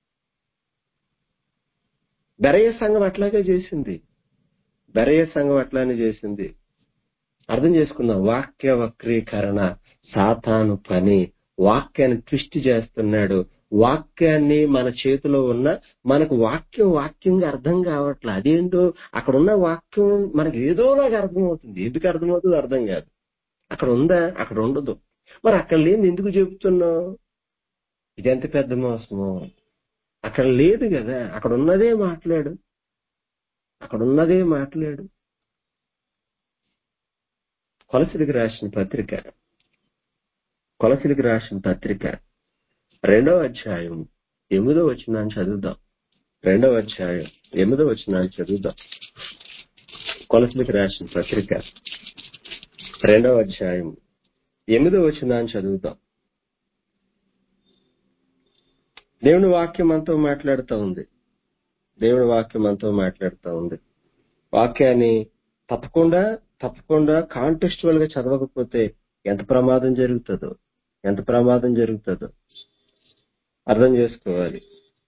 బెరయ్య సంఘం అట్లాగే చేసింది బెరయ్య సంఘం అట్లానే చేసింది అర్థం చేసుకుందాం వాక్య వక్రీకరణ సాతాను పని వాక్యాన్ని ట్విస్ట్ చేస్తున్నాడు వాక్యాన్ని మన చేతిలో ఉన్న మనకు వాక్యం వాక్యంగా అర్థం కావట్లే అదేంటో అక్కడ ఉన్న వాక్యం మనకి ఏదోలాగా అర్థమవుతుంది ఎందుకు అర్థమవుతుందో అర్థం కాదు అక్కడ ఉందా అక్కడ ఉండదు మరి అక్కడ లేని ఎందుకు చెబుతున్నావు ఇదెంత పెద్ద మోసము అక్కడ లేదు కదా అక్కడ ఉన్నదే మాట్లాడు అక్కడ ఉన్నదే మాట్లాడు కొలసిలికి రాసిన పత్రిక కొలసిలికి రాసిన పత్రిక రెండవ అధ్యాయం ఎనిమిదో వచ్చిందని చదువుదాం రెండవ అధ్యాయం ఎనిమిదో వచ్చిందని చదువుదాం కొలసిలికి రాసిన పత్రిక రెండవ అధ్యాయం ఎనిమిదో వచ్చిందని చదువుదాం దేవుని వాక్యం మనతో మాట్లాడుతూ ఉంది దేవుని వాక్యం మనతో మాట్లాడుతూ ఉంది వాక్యాన్ని తప్పకుండా తప్పకుండా కాంటెక్స్చువల్ గా చదవకపోతే ఎంత ప్రమాదం జరుగుతుందో ఎంత ప్రమాదం జరుగుతుందో అర్థం చేసుకోవాలి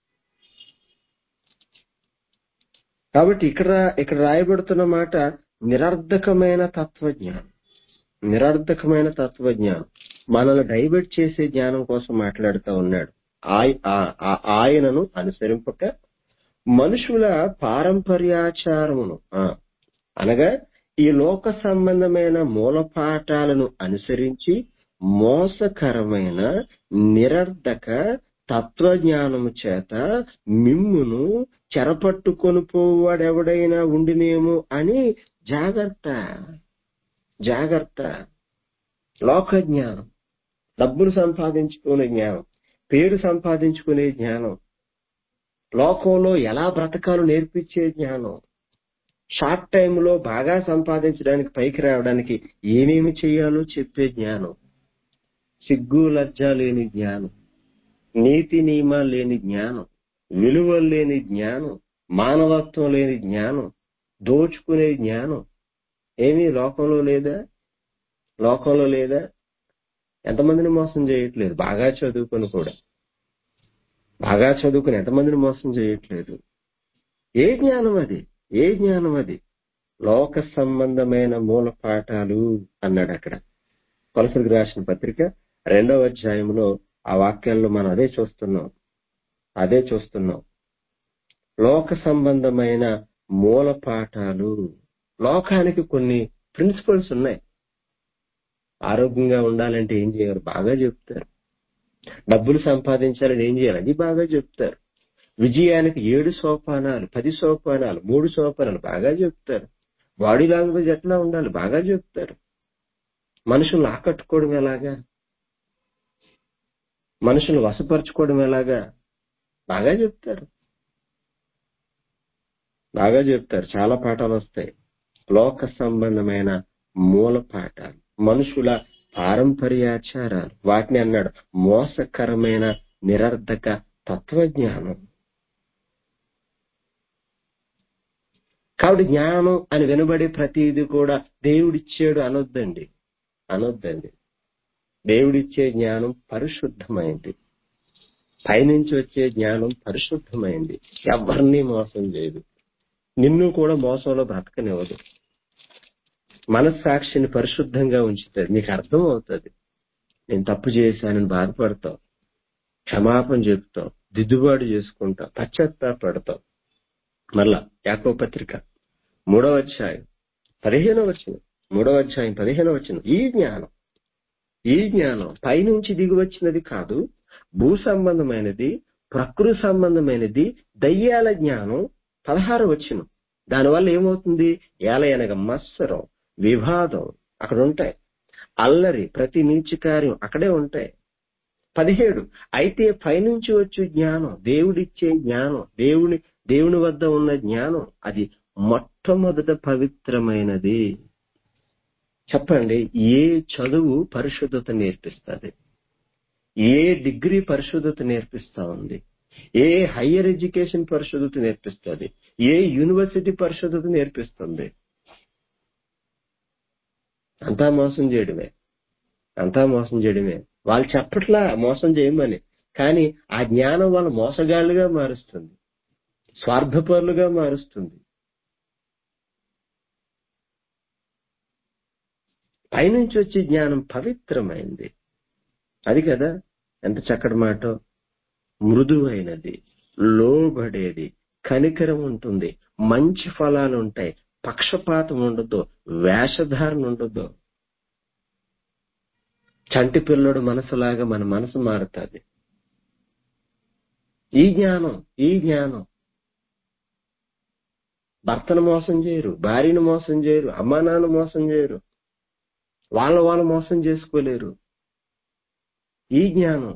కాబట్టి ఇక్కడ ఇక్కడ రాయబడుతున్న మాట నిరర్ధకమైన తత్వజ్ఞానం నిరర్ధకమైన తత్వజ్ఞానం మనల్ని డైవర్ట్ చేసే జ్ఞానం కోసం మాట్లాడుతూ ఉన్నాడు ఆయ- ఆ- ఆ- ఆయనను అనుసరింపక మనుషుల పారంపర్యాచారమును ఆ, అనగా ఈ లోక సంబంధమైన మూలపాఠాలను అనుసరించి మోసకరమైన నిరర్ధక తత్వజ్ఞానము చేత మిమ్మును చెరపట్టుకొని పోవాడెవడైనా ఉండినేమో అని జాగ్రత్త జాగ్రత్త లోక జ్ఞానం డబ్బులు సంపాదించుకునే జ్ఞానం పేరు సంపాదించుకునే జ్ఞానం లోకంలో ఎలా బ్రతకాలో నేర్పించే జ్ఞానం షార్ట్ టైంలో బాగా సంపాదించడానికి పైకి రావడానికి ఏమేమి చేయాలో చెప్పే జ్ఞానం సిగ్గు లజ్జ లేని జ్ఞానం నీతి నియమాలు లేని జ్ఞానం విలువలు లేని జ్ఞానం మానవత్వం లేని జ్ఞానం దోచుకునే జ్ఞానం ఏమీ లోకంలో లేదా లోకంలో లేదా ఎంతమందిని మోసం చేయట్లేదు బాగా చదువుకొని కూడా బాగా చదువుకుని ఎంతమందిని మోసం చేయట్లేదు ఏ జ్ఞానం అది ఏ జ్ఞానం అది లోక సంబంధమైన మూల పాఠాలు అన్నాడు అక్కడ కొలసరికి రాసిన పత్రిక రెండవ అధ్యాయంలో ఆ వాక్యాల్లో మనం అదే చూస్తున్నాం అదే చూస్తున్నాం లోక సంబంధమైన మూల పాఠాలు లోకానికి కొన్ని ప్రిన్సిపల్స్ ఉన్నాయి ఆరోగ్యంగా ఉండాలంటే ఏం చేయాలి బాగా చెప్తారు డబ్బులు సంపాదించాలని ఏం చేయాలి అది బాగా చెప్తారు విజయానికి ఏడు సోపానాలు పది సోపానాలు మూడు సోపానాలు బాగా చెప్తారు బాడీ లాంగ్వేజ్ ఎట్లా ఉండాలి బాగా చెప్తారు మనుషులను ఆకట్టుకోవడం ఎలాగా మనుషులు వశపరచుకోవడం ఎలాగా బాగా చెప్తారు బాగా చెప్తారు చాలా పాఠాలు వస్తాయి లోక సంబంధమైన మూల పాఠాలు మనుషుల పారంపర్యాచారాలు వాటిని అన్నాడు మోసకరమైన నిరర్ధక తత్వజ్ఞానం కాబట్టి జ్ఞానం అని వినబడే ప్రతిది కూడా దేవుడిచ్చాడు అనొద్దండి అనొద్దండి దేవుడిచ్చే జ్ఞానం పరిశుద్ధమైంది పైనుంచి వచ్చే జ్ఞానం పరిశుద్ధమైంది ఎవరిని మోసం చేయదు నిన్ను కూడా మోసంలో బ్రతకనివ్వదు మనస్సాక్షిని పరిశుద్ధంగా ఉంచుతుంది నీకు అర్థం అవుతుంది నేను తప్పు చేశానని బాధపడతావు క్షమాపణ చెప్తావు దిద్దుబాటు చేసుకుంటావు పశ్చాత్తాపడతావు మళ్ళా యాకో పత్రిక మూడవ అధ్యాయం పదిహేనవ వచ్చిన మూడవ అధ్యాయం పదిహేనవ వచ్చిన ఈ జ్ఞానం ఈ జ్ఞానం పైనుంచి దిగి వచ్చినది కాదు భూ సంబంధమైనది ప్రకృతి సంబంధమైనది దయ్యాల జ్ఞానం పదహారు వచ్చిన దానివల్ల ఏమవుతుంది ఏలయనగా మత్సరం వివాదం అక్కడ ఉంటాయి అల్లరి ప్రతి నీచి కార్యం అక్కడే ఉంటాయి పదిహేడు అయితే పైనుంచి వచ్చే జ్ఞానం దేవుడిచ్చే జ్ఞానం దేవుని దేవుని వద్ద ఉన్న జ్ఞానం అది మొట్టమొదట పవిత్రమైనది చెప్పండి ఏ చదువు పరిశుద్ధత నేర్పిస్తుంది ఏ డిగ్రీ పరిశుద్ధత నేర్పిస్తా ఉంది ఏ హయ్యర్ ఎడ్యుకేషన్ పరిశుద్ధత నేర్పిస్తుంది ఏ యూనివర్సిటీ పరిశుద్ధత నేర్పిస్తుంది అంతా మోసం చేయడమే అంతా మోసం చేయడమే వాళ్ళు చెప్పట్లా మోసం చేయమని కానీ ఆ జ్ఞానం వాళ్ళ మోసగాళ్ళుగా మారుస్తుంది స్వార్థపరులుగా మారుస్తుంది పైనుంచి వచ్చే జ్ఞానం పవిత్రమైంది అది కదా ఎంత చక్కటి మాట మృదువైనది లోబడేది కనికరం ఉంటుంది మంచి ఫలాలు ఉంటాయి పక్షపాతం ఉండదు వేషధారణ ఉండదు చంటి పిల్లడు మనసులాగా మన మనసు మారుతుంది ఈ జ్ఞానం ఈ జ్ఞానం భర్తను మోసం చేయరు భార్యను మోసం చేయరు అమ్మా నాన్న మోసం చేయరు వాళ్ళ వాళ్ళు మోసం చేసుకోలేరు ఈ జ్ఞానం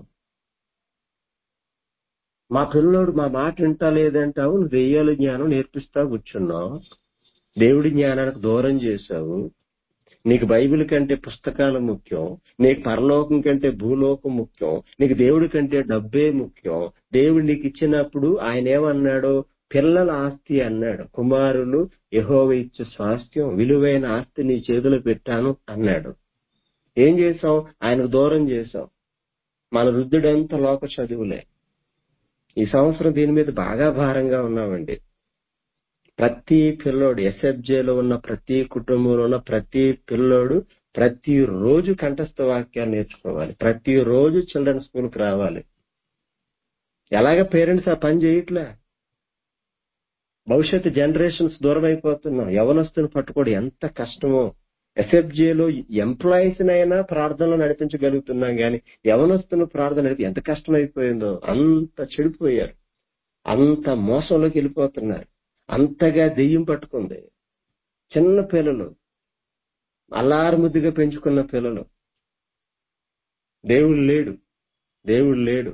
మా పిల్లోడు మా మాట వింటా లేదంటావు నువ్వు వెయ్యాల జ్ఞానం నేర్పిస్తా కూర్చున్నావు దేవుడి జ్ఞానానికి దూరం చేశావు నీకు బైబిల్ కంటే పుస్తకాలు ముఖ్యం నీకు పరలోకం కంటే భూలోకం ముఖ్యం నీకు దేవుడి కంటే డబ్బే ముఖ్యం దేవుడు నీకు ఇచ్చినప్పుడు ఆయన ఏమన్నాడు పిల్లల ఆస్తి అన్నాడు కుమారులు యహోవ ఇచ్చే స్వాస్థ్యం విలువైన ఆస్తి నీ చేతిలో పెట్టాను అన్నాడు ఏం చేసాం ఆయనకు దూరం చేసాం మన వృద్ధుడంతా లోక చదువులే ఈ సంవత్సరం దీని మీద బాగా భారంగా ఉన్నామండి ప్రతి పిల్లోడు ఎస్ఎఫ్జేలో ఉన్న ప్రతి కుటుంబంలో ఉన్న ప్రతి పిల్లోడు ప్రతి రోజు కంఠస్థ వాక్యాలు నేర్చుకోవాలి ప్రతి రోజు చిల్డ్రన్ స్కూల్కి రావాలి ఎలాగ పేరెంట్స్ ఆ పని చేయట్లే భవిష్యత్తు జనరేషన్స్ దూరం అయిపోతున్నాం యవనస్తుని పట్టుకోవడం ఎంత కష్టమో ఎస్ఎఫ్జేలో ఎంప్లాయీస్ అయినా ప్రార్థనలో నడిపించగలుగుతున్నాం కానీ యవనస్తుని ప్రార్థన నడిపి ఎంత కష్టం అయిపోయిందో అంత చెడిపోయారు అంత మోసంలోకి వెళ్ళిపోతున్నారు అంతగా దెయ్యం పట్టుకుంది చిన్న పిల్లలు అల్లారుముద్దుగా పెంచుకున్న పిల్లలు దేవుడు లేడు దేవుడు లేడు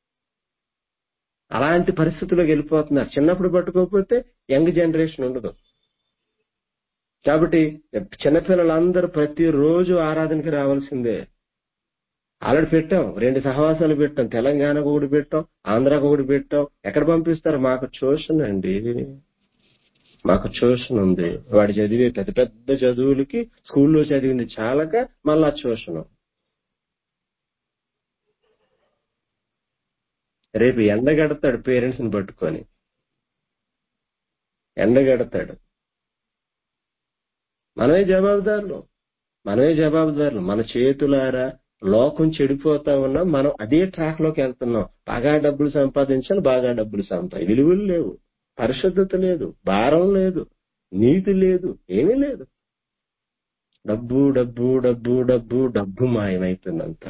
అలాంటి పరిస్థితుల్లోకి వెళ్ళిపోతున్నారు చిన్నప్పుడు పట్టుకోకపోతే యంగ్ జనరేషన్ ఉండదు కాబట్టి చిన్నపిల్లలందరూ ప్రతిరోజు ఆరాధనకి రావాల్సిందే ఆల్రెడీ పెట్టాం రెండు సహవాసాలు పెట్టాం తెలంగాణకు ఒకటి పెట్టాం ఆంధ్రాకు ఒకటి పెట్టాం ఎక్కడ పంపిస్తారు మాకు ట్యూషన్ అండి మాకు ట్యూషన్ ఉంది వాడు చదివే పెద్ద పెద్ద చదువులకి స్కూల్లో చదివింది చాలక మళ్ళా ట్యూషన్ రేపు ఎండగడతాడు పేరెంట్స్ ని పట్టుకొని ఎండగడతాడు మనమే జవాబుదారులు మనమే జవాబుదారులు మన చేతులారా లోకం చెడిపోతా ఉన్నా మనం అదే ట్రాక్ లోకి వెళ్తున్నాం బాగా డబ్బులు సంపాదించాలి బాగా డబ్బులు సంపాది విలువలు లేవు పరిశుద్ధత లేదు భారం లేదు నీతి లేదు ఏమీ లేదు డబ్బు డబ్బు డబ్బు డబ్బు డబ్బు మాయమైపోయిందంతా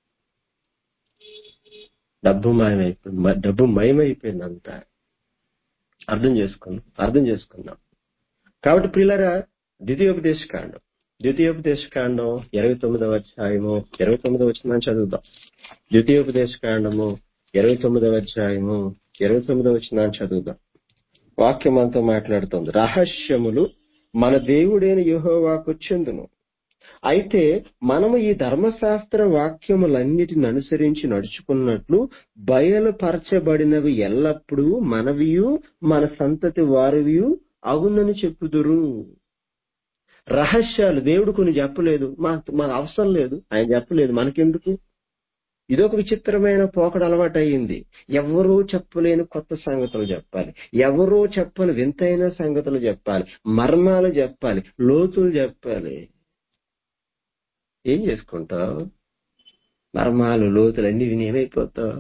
డబ్బు మాయమైపోయింది మ- డబ్బు మయమైపోయిందంతా అర్థం చేసుకున్నాం అర్థం చేసుకున్నాం కాబట్టి పిల్లరా ద్వితీయోపదేశ కాండం ద్వితీయోపదేశ కాండం ఇరవై తొమ్మిదవ అధ్యాయము ఇరవై తొమ్మిదవ వచ్చిన చదువుదాం ద్వితీయోపదేశ కాండము ఇరవై తొమ్మిదవ అధ్యాయము ఇరవై తొమ్మిదవ వచ్చిన చదువుదాం వాక్యం అంతా మాట్లాడుతుంది రహస్యములు మన దేవుడైన యెహోవాకు చెందును అయితే మనము ఈ ధర్మశాస్త్ర వాక్యములన్నిటిని అనుసరించి నడుచుకున్నట్లు బయలుపరచబడినవి ఎల్లప్పుడూ మనవియు మన సంతతి వారివియు అగునని చెప్పుదురు రహస్యాలు దేవుడు కొన్ని చెప్పలేదు మా మన అవసరం లేదు ఆయన చెప్పలేదు మనకెందుకు ఇదొక విచిత్రమైన పోకడ అలవాటు అయ్యింది ఎవరూ చెప్పలేని కొత్త సంగతులు చెప్పాలి ఎవరూ చెప్పని వింతైన సంగతులు చెప్పాలి మర్మాలు చెప్పాలి లోతులు చెప్పాలి ఏం చేసుకుంటావు మర్మాలు లోతులు అన్ని విని ఏమైపోతావు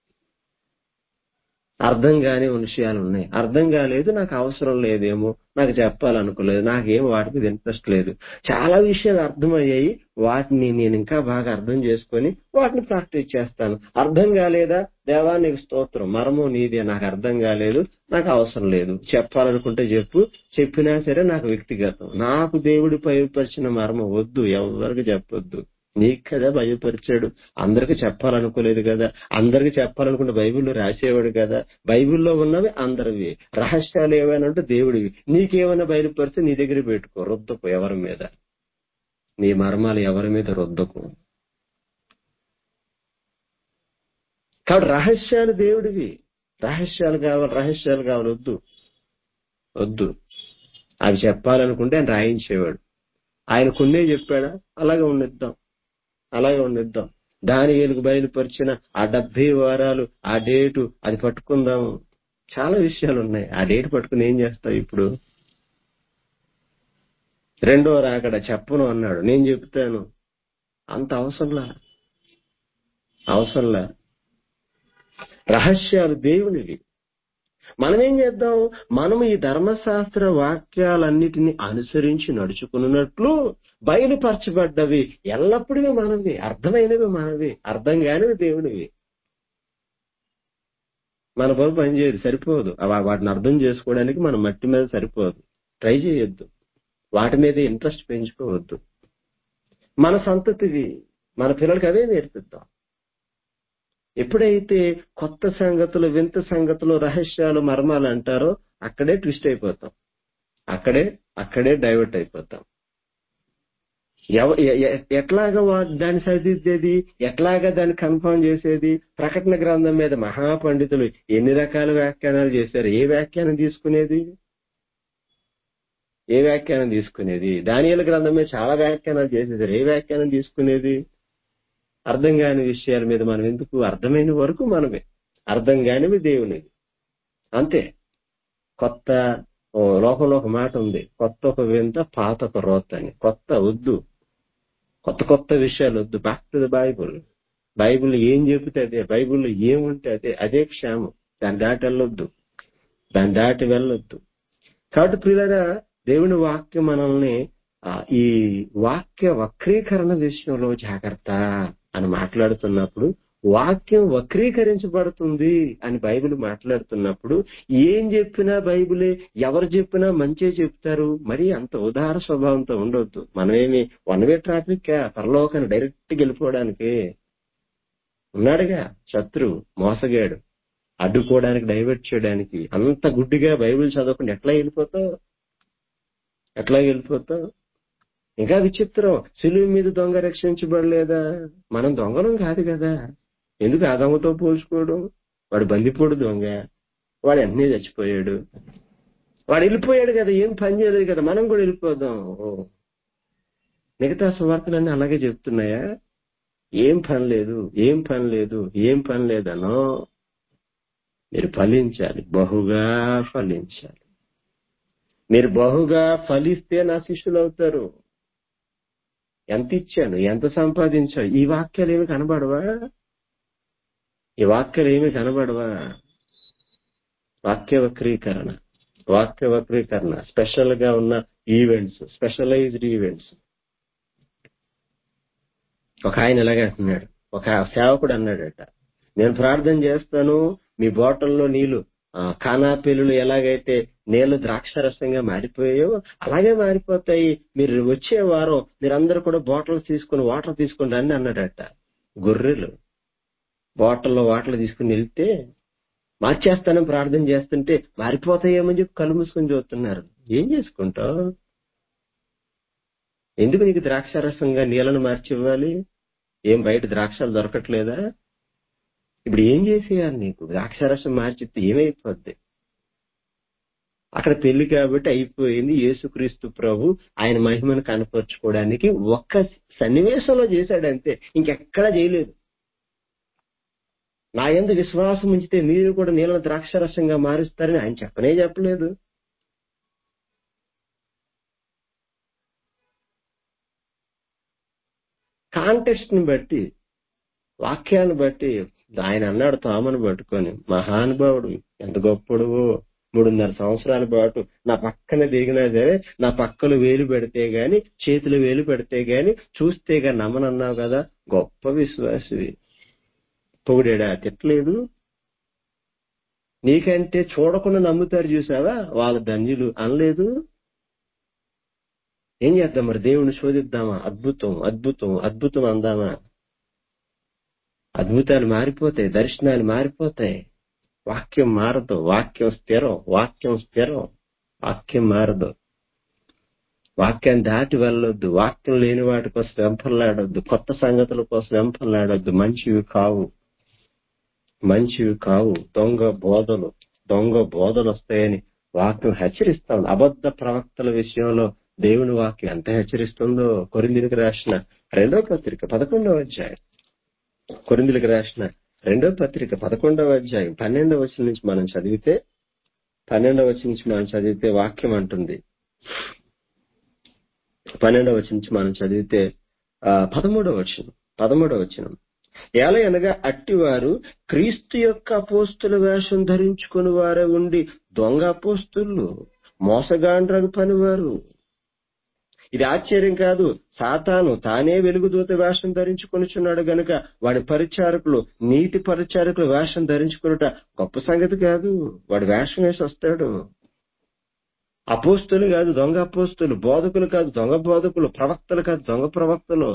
అర్థం కాని విషయాలు ఉన్నాయి అర్థం కాలేదు నాకు అవసరం లేదేమో నాకు చెప్పాలనుకోలేదు నాకేం వాటి మీద ఇంట్రెస్ట్ లేదు చాలా విషయాలు అర్థమయ్యాయి వాటిని నేను ఇంకా బాగా అర్థం చేసుకొని వాటిని ప్రాక్టీస్ చేస్తాను అర్థం కాలేదా దేవా నీకు స్తోత్రం మరము నీదే నాకు అర్థం కాలేదు నాకు అవసరం లేదు చెప్పాలనుకుంటే చెప్పు చెప్పినా సరే నాకు వ్యక్తిగతం నాకు దేవుడి పైపరిచిన మర్మం వద్దు ఎవరికి చెప్పొద్దు నీకు కదా భయపరిచాడు అందరికి చెప్పాలనుకోలేదు కదా అందరికి చెప్పాలనుకుంటే బైబిల్లో రాసేవాడు కదా బైబిల్లో ఉన్నవి అందరివి రహస్యాలు ఏవైనా ఉంటే దేవుడివి నీకేమైనా బయలుపరిస్తే నీ దగ్గర పెట్టుకో రుద్దకు ఎవరి మీద నీ మర్మాలు ఎవరి మీద రుద్దకు కాబట్టి రహస్యాలు దేవుడివి రహస్యాలు కావాలి రహస్యాలు కావాలి వద్దు వద్దు అవి చెప్పాలనుకుంటే ఆయన రాయించేవాడు ఆయన కొన్నే చెప్పాడా అలాగే ఉండిద్దాం అలాగే ఉండిద్దాం దాని ఏలుగు బయలుపరిచిన ఆ డెబ్బై వారాలు ఆ డేటు అది పట్టుకుందాము చాలా విషయాలు ఉన్నాయి ఆ డేట్ పట్టుకుని ఏం చేస్తావు ఇప్పుడు రెండో రాకడ చెప్పను అన్నాడు నేను చెప్తాను అంత అవసరంలా అవసరంలా రహస్యాలు దేవునివి మనం ఏం చేద్దాం మనం ఈ ధర్మశాస్త్ర వాక్యాలన్నిటిని అనుసరించి నడుచుకున్నట్లు బయలుపరచబడ్డవి ఎల్లప్పుడూ మనవి అర్థమైనవి మనవి అర్థం కానివి దేవునివి మన పని పనిచేయదు సరిపోదు అవ- వాటిని అర్థం చేసుకోవడానికి మన మట్టి మీద సరిపోదు ట్రై చేయొద్దు వాటి మీద ఇంట్రెస్ట్ పెంచుకోవద్దు మన సంతతివి మన పిల్లలకి అవే నేర్పిద్దాం ఎప్పుడైతే కొత్త సంగతులు వింత సంగతులు రహస్యాలు మర్మాలు అంటారో అక్కడే ట్విస్ట్ అయిపోతాం అక్కడే అక్కడే డైవర్ట్ అయిపోతాం ఎవ- ఎ- ఎ- ఎట్లాగా వా- దాన్ని సరిదిద్దేది ఎట్లాగా దాన్ని కన్ఫర్మ్ చేసేది ప్రకటన గ్రంథం మీద మహాపండితులు ఎన్ని రకాల వ్యాఖ్యానాలు చేశారు ఏ వ్యాఖ్యానం తీసుకునేది ఏ వ్యాఖ్యానం తీసుకునేది దానియల గ్రంథం మీద చాలా వ్యాఖ్యానాలు చేసేసారు ఏ వ్యాఖ్యానం తీసుకునేది అర్థం కాని విషయాల మీద మనం ఎందుకు అర్థమైన వరకు మనమే అర్థం కానివి దేవునిది అంతే కొత్త ఓ లోకంలో ఒక మాట ఉంది కొత్త ఒక వింత పాత ఒక రోత అని కొత్త వద్దు కొత్త కొత్త విషయాలు వద్దు back to the Bible Bible ఏం చెబితే అదే బైబిల్లో ఏముంటే అదే అదే క్షేమం దాన్ని దాటి వెళ్ళొద్దు దాన్ని దాటి వెళ్ళొద్దు కాబట్టి ప్రియులరా దేవుని వాక్యం మనల్ని ఆ, ఈ వాక్య వక్రీకరణ విషయంలో జాగ్రత్త అని మాట్లాడుతున్నప్పుడు వాక్యం వక్రీకరించబడుతుంది అని బైబిల్ మాట్లాడుతున్నప్పుడు ఏం చెప్పినా బైబిలే ఎవరు చెప్పినా మంచే చెప్తారు మరి అంత ఉదార స్వభావంతో ఉండొద్దు మనమేమి వన్ వే ట్రాఫిక్ పరలోకాన్ని డైరెక్ట్ వెళ్ళిపోవడానికి ఉన్నాడుగా శత్రువు మోసగాడు అడ్డుకోవడానికి డైవర్ట్ చేయడానికి అంత గుడ్డిగా బైబిల్ చదవకుండా ఎట్లా వెళ్ళిపోతావు ఎట్లా వెళ్ళిపోతావు ఇంకా విచిత్రం సిలువు మీద దొంగ రక్షించబడలేదా మనం దొంగలం కాదు కదా ఎందుకు ఆ దొంగతో పోల్చుకోవడం వాడు బందిపోడు దొంగ వాడు వెంటనే చచ్చిపోయాడు వాడు వెళ్ళిపోయాడు కదా ఏం పని చేయలేదు కదా మనం కూడా వెళ్ళిపోదాం ఓ మిగతా సువార్తలన్నీ అలాగే చెప్తున్నాయా ఏం పని లేదు ఏం పని లేదు ఏం పని లేదనో మీరు ఫలించాలి బహుగా ఫలించాలి మీరు బహుగా ఫలిస్తే నా శిష్యులు అవుతారు ఎంత ఇచ్చాను ఎంత సంపాదించాను ఈ వాక్యాలు ఏమి కనబడవా ఈ వాక్యాలు ఏమి కనబడవా వాక్య వక్రీకరణ వాక్య వక్రీకరణ స్పెషల్ గా ఉన్న ఈవెంట్స్ స్పెషలైజ్డ్ ఈవెంట్స్ ఒక ఆయన ఇలాగే అంటున్నాడు ఒక సేవకుడు అన్నాడట నేను ప్రార్థన చేస్తాను మీ బాటిల్లో నీళ్లు ఆ, కానాపేలులు ఎలాగైతే నీళ్లు ద్రాక్షరసంగా మారిపోయాయో అలాగే మారిపోతాయి మీరు వచ్చే వారం మీరందరూ కూడా బాటిల్ తీసుకుని వాటర్ తీసుకుని రండి అన్నాడట గొర్రెలు బాటిల్లో వాటర్ తీసుకుని వెళ్తే మార్చేస్తానని ప్రార్థన చేస్తుంటే మారిపోతాయేమని చెప్పి కళ్ళు మూసుకొని చూస్తున్నారు ఏం చేసుకుంటావు ఎందుకు నీకు ద్రాక్షారసంగా నీళ్ళను మార్చి ఇవ్వాలి ఏం బయట ద్రాక్షాలు దొరకట్లేదా ఇప్పుడు ఏం చేసేయాలి నీకు ద్రాక్షారసం మార్చితే ఏమైపోద్ది అక్కడ పెళ్లి కాబట్టి అయిపోయింది యేసుక్రీస్తు ప్రభు ఆయన మహిమను కనపరుచుకోవడానికి ఒక్క సన్నివేశంలో చేశాడంతే ఇంకెక్కడా చేయలేదు నా ఎందు విశ్వాసం ఉంచితే మీరు కూడా నీళ్ళ ద్రాక్షరసంగా మారుస్తారని ఆయన చెప్పనే చెప్పలేదు కాంటెక్స్ట్ ని బట్టి వాక్యాన్ని బట్టి ఆయన అన్నాడు తామను పట్టుకొని మహానుభావుడు ఎంత గొప్పడు మూడున్నర సంవత్సరాల పాటు నా పక్కన దిగినా సరే నా పక్కలు వేలు పెడితే గాని చేతులు వేలు పెడితే గాని చూస్తే గాని నమ్మనన్నావు కదా గొప్ప విశ్వాసివి పొగిడాడా తిట్టలేదు నీకంటే చూడకుండా నమ్ముతారు చూసావా వాళ్ళ ధన్యులు అనలేదు ఏం చేద్దాం మరి దేవుణ్ణి శోధిద్దామా అద్భుతం అద్భుతం అద్భుతం అందామా అద్భుతాలు మారిపోతాయి దర్శనాలు మారిపోతాయి వాక్యం మారదు వాక్యం స్థిరం వాక్యం స్థిరం వాక్యం మారదు వాక్యాన్ని దాటి వెళ్ళొద్దు వాక్యం లేని వాటి కోసం వెంపర్లాడొద్దు కొత్త సంగతుల కోసం వెంపర్లాడొద్దు మంచివి కావు మంచివి కావు దొంగ బోధలు దొంగ బోధలు వస్తాయని వాక్యం హెచ్చరిస్తా ఉంది అబద్ధ ప్రవక్తల విషయంలో దేవుని వాక్యం ఎంత హెచ్చరిస్తుందో కొరిందినికి రాసిన రెండో పత్రిక పదకొండవ అధ్యాయం కొరిందులకు రాసిన రెండో పత్రిక పదకొండవ అధ్యాయం పన్నెండవ వచనం నుంచి మనం చదివితే పన్నెండవ వచనం నుంచి మనం చదివితే వాక్యం అంటుంది పన్నెండవ వచనం నుంచి మనం చదివితే ఆ, పదమూడవ వచనం పదమూడవ వచనం ఎలా అనగా అట్టివారు క్రీస్తు యొక్క అపోస్తుల వేషం ధరించుకుని వారే ఉండి దొంగ అపోస్తులు మోసగాండ్రగు పనివారు ఇది ఆశ్చర్యం కాదు సాతాను తానే వెలుగుదూత వేషం ధరించుకొనిచున్నాడు గనుక వాడి పరిచారకులు నీతి పరిచారకులు వేషం ధరించుకునుట గొప్ప సంగతి కాదు వాడు వేషం వేసి వస్తాడు అపోస్తులు కాదు దొంగ అపోస్తులు బోధకులు కాదు దొంగ బోధకులు ప్రవక్తలు కాదు దొంగ ప్రవక్తలు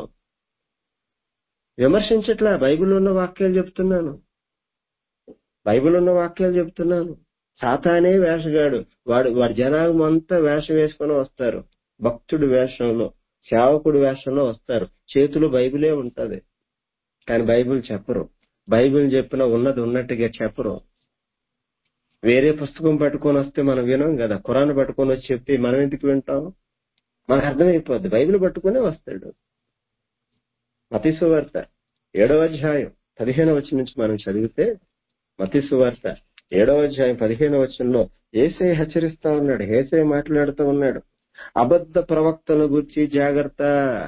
విమర్శించట్లా బైబిల్లో ఉన్న వాక్యాలు చెప్తున్నాను బైబిల్ ఉన్న వాక్యాలు చెప్తున్నాను సాతానే వేషగాడు వాడు వాడి జనాంగం అంతా వేషం వేసుకొని వస్తారు భక్తుడి వేషంలో సేవకుడి వేషంలో వస్తారు చేతిలో బైబిలే ఉంటది కానీ బైబిల్ చెప్పరు బైబిల్ చెప్పిన ఉన్నది ఉన్నట్టుగా చెప్పరు వేరే పుస్తకం పట్టుకొని వస్తే మనం వినం కదా ఖురాన్ పట్టుకొని వచ్చి చెప్తే మనం ఎందుకు వింటాం మనకు అర్థమైపోద్ది బైబిల్ పట్టుకునే వస్తాడు మతీసు వార్త ఏడవ అధ్యాయం పదిహేను వచ్చిన నుంచి మనం చదివితే మతీసు వార్త ఏడవ అధ్యాయం పదిహేను వచనంలో ఏసే హెచ్చరిస్తా ఉన్నాడు ఏసే మాట్లాడుతూ ఉన్నాడు అబద్ధ ప్రవక్తల గురించి జాగ్రత్త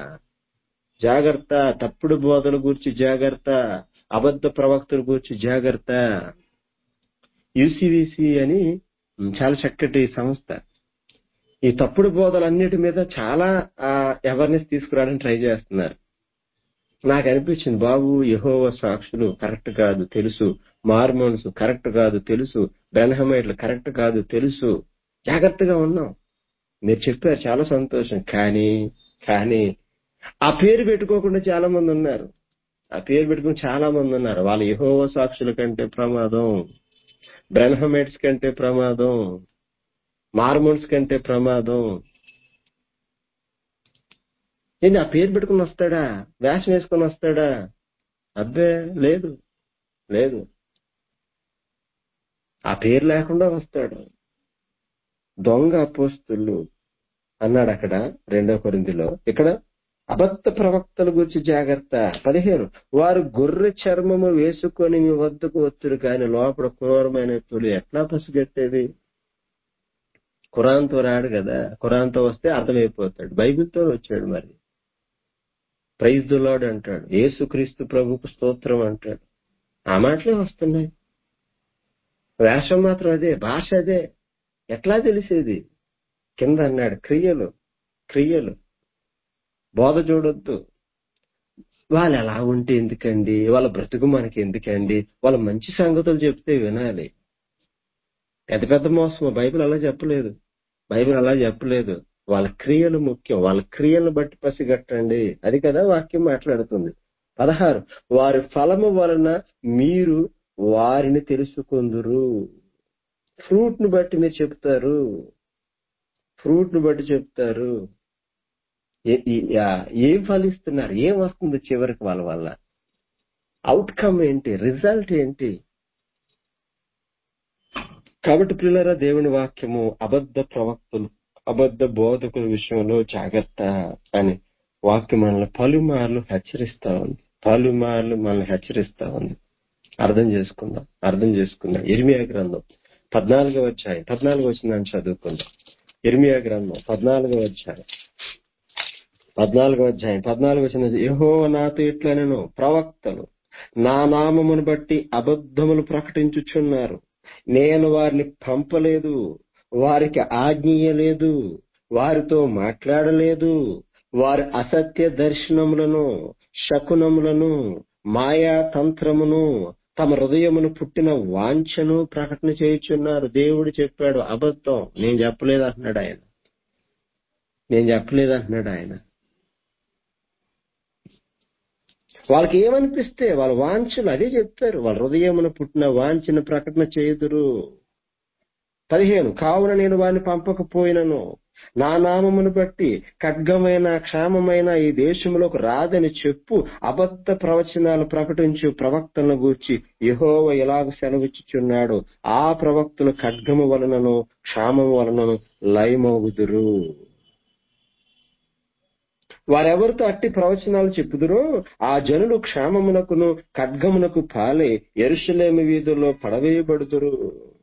జాగ్రత్త తప్పుడు బోధల గురించి జాగ్రత్త అబద్ధ ప్రవక్తల గురించి జాగ్రత్త యుసివిసి అని చాలా చక్కటి సంస్థ ఈ తప్పుడు బోధలన్నిటి మీద చాలా అవేర్నెస్ తీసుకురావడానికి ట్రై చేస్తున్నారు నాకు అనిపించింది బాబు యహోవ సాక్షులు కరెక్ట్ కాదు తెలుసు మార్మోన్స్ కరెక్ట్ కాదు తెలుసు బెన్హమైట్లు కరెక్ట్ కాదు తెలుసు జాగ్రత్తగా ఉన్నాం మీరు చెప్పారు చాలా సంతోషం కానీ కానీ ఆ పేరు పెట్టుకోకుండా చాలా మంది ఉన్నారు ఆ పేరు పెట్టుకుని చాలా మంది ఉన్నారు వాళ్ళ యహోవ సాక్షుల కంటే ప్రమాదం బ్రహ్మమేట్స్ కంటే ప్రమాదం మార్మోన్స్ కంటే ప్రమాదం ఏంటి ఆ పేరు పెట్టుకుని వస్తాడా వేషం వేసుకొని వస్తాడా అబ్బే లేదు లేదు ఆ పేరు లేకుండా వస్తాడు దొంగ అపోస్తులు అన్నాడు అక్కడ రెండో కొరిందిలో ఇక్కడ అబద్ధ ప్రవక్తల గురించి జాగ్రత్త పదిహేను వారు గొర్రె చర్మము వేసుకొని మీ వద్దకు వచ్చుడు కానీ లోపల క్రూరమైన తులు ఎట్లా పసిగట్టేది ఖురాన్తో రాడు కదా ఖురాన్తో వస్తే అర్థమైపోతాడు బైబిల్తో వచ్చాడు మరి ప్రైజ్ ద లార్డ్ అంటాడు యేసుక్రీస్తు ప్రభుకు స్తోత్రం అంటాడు ఆ మాటలే వస్తున్నాయి వేషం మాత్రం అదే భాష అదే ఎట్లా తెలిసేది కింద అన్నాడు క్రియలు క్రియలు బోధ చూడొద్దు వాళ్ళు ఎలా ఉంటే ఎందుకండి వాళ్ళ బ్రతుకు మనకి ఎందుకండి వాళ్ళ మంచి సంగతులు చెప్తే వినాలి పెద్ద పెద్ద మోసం బైబిల్ అలా చెప్పలేదు బైబిల్ అలా చెప్పలేదు వాళ్ళ క్రియలు ముఖ్యం వాళ్ళ క్రియలను బట్టి పసిగట్టండి అది కదా వాక్యం మాట్లాడుతుంది పదహారు వారి ఫలము వలన మీరు వారిని తెలుసుకుందురు ఫ్రూట్ ను బట్టి మీరు చెప్తారు ఫ్రూట్ ను బట్టి చెప్తారు ఏ- ఈ- ఆ- ఏం ఫలిస్తున్నారు ఏం వస్తుంది చివరికి వాళ్ళ వల్ల అవుట్కమ్ ఏంటి రిజల్ట్ ఏంటి కాబట్టి పిల్లరా దేవుని వాక్యము అబద్ధ ప్రవక్తలు అబద్ధ బోధకుల విషయంలో జాగ్రత్త అని వాక్యం మనల్ని పలుమార్లు హెచ్చరిస్తా ఉంది పలుమార్లు మనల్ని హెచ్చరిస్తా ఉంది అర్థం చేసుకుందాం అర్థం చేసుకుందాం ఇర్మియా గ్రంథం పద్నాలుగో వచ్చాయి పద్నాలుగు వచ్చిందని చదువుకుందాం ఇర్మియా గ్రంథం పద్నాలుగో వచ్చాయి పద్నాలుగో అధ్యాయం పద్నాలుగు వచ్చిన యహో నాతో ఇట్లా నేను ప్రవక్తలు నా నామమును బట్టి అబద్ధములు ప్రకటించుచున్నారు నేను వారిని పంపలేదు వారికి ఆజ్ఞయలేదు వారితో మాట్లాడలేదు వారి అసత్య దర్శనములను శకునములను మాయా తంత్రమును తమ హృదయమును పుట్టిన వాంఛను ప్రకటన చేయుచున్నారు దేవుడు చెప్పాడు అబద్ధం నేను చెప్పలేదు అంటున్నాడు ఆయన నేను చెప్పలేదు అంటున్నాడు ఆయన వాళ్ళకి ఏమనిపిస్తే వాళ్ళ వాంఛలు అదే చెప్తారు వాళ్ళ హృదయమున పుట్టిన వాంఛను ప్రకటన చేయుదురు పదిహేను కావున నేను వారిని పంపకపోయినను నా నామమును బట్టి ఖడ్గమైన క్షేమమైన ఈ దేశంలోకి రాదని చెప్పు అబద్ధ ప్రవచనాలు ప్రకటించు ప్రవక్తలను గూర్చి యహోవ ఎలాగ సెలవిచ్చుచున్నాడు ఆ ప్రవక్తలు ఖడ్గము వలనను క్షామము వలనను లయమవుదురు వారెవరితో అట్టి ప్రవచనాలు చెప్పుదురో ఆ జనులు క్షేమమునకును ఖడ్గమునకు పాలై ఎరుషలేమి వీధుల్లో పడవేయబడుదురు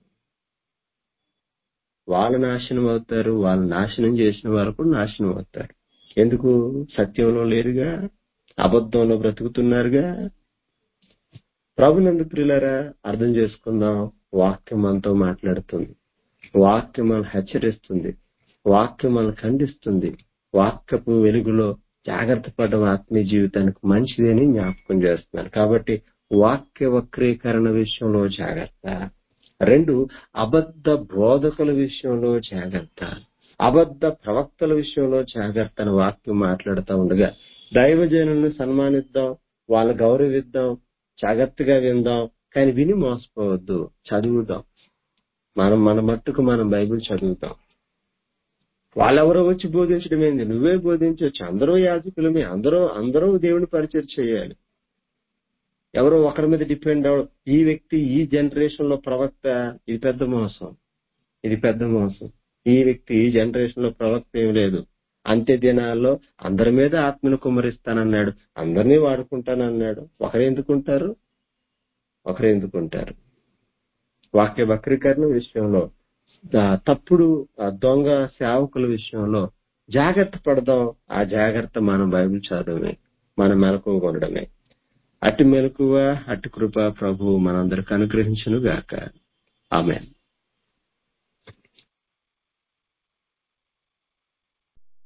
వాళ్ళు నాశనం అవుతారు వాళ్ళు నాశనం చేసిన వారు కూడా నాశనం అవుతారు ఎందుకు సత్యంలో లేరుగా అబద్ధంలో బ్రతుకుతున్నారుగా ప్రభునందు ప్రియులరా అర్థం చేసుకుందాం వాక్యం మనతో మాట్లాడుతుంది వాక్యం మనం హెచ్చరిస్తుంది వాక్యం మనం ఖండిస్తుంది వాక్యపు వెలుగులో జాగ్రత్త పడడం ఆత్మీయ జీవితానికి మంచిది అని జ్ఞాపకం చేస్తున్నారు కాబట్టి వాక్య వక్రీకరణ విషయంలో జాగ్రత్త రెండు అబద్ధ బోధకుల విషయంలో జాగ్రత్త అబద్ధ ప్రవక్తల విషయంలో జాగ్రత్త అని వాక్యం మాట్లాడుతూ ఉండగా దైవజనులను సన్మానిద్దాం వాళ్ళ గౌరవిద్దాం జాగ్రత్తగా విందాం కానీ విని మోసపోవద్దు చదువుదాం మనం మన మట్టుకు మనం బైబిల్ చదువుతాం వాళ్ళెవరో వచ్చి బోధించడం ఏంది నువ్వే బోధించవచ్చు అందరూ యాజకులమే అందరూ అందరూ దేవుని పరిచయం చేయాలి ఎవరో ఒకరి మీద డిపెండ్ అవ ఈ వ్యక్తి ఈ జనరేషన్ లో ప్రవక్త ఇది పెద్ద మోసం ఇది పెద్ద మోసం ఈ వ్యక్తి ఈ జనరేషన్ లో ప్రవక్త ఏం లేదు అంత్య దినాల్లో అందరి మీద ఆత్మను కుమ్మరిస్తానన్నాడు అందరినీ వాడుకుంటానన్నాడు ఒకరు ఎందుకుంటారు ఒకరు ఎందుకుంటారు వాక్య వక్రీకరణ విషయంలో ఆ, తప్పుడు ఆ, దొంగ సేవకుల విషయంలో జాగ్రత్త పడదాం ఆ జాగ్రత్త మనం బైబిల్ చదవమే మన మెలకు కొనడమే అటు మెలకువ అటు కృప ప్రభు మనందరికి అనుగ్రహించును గాక ఆమె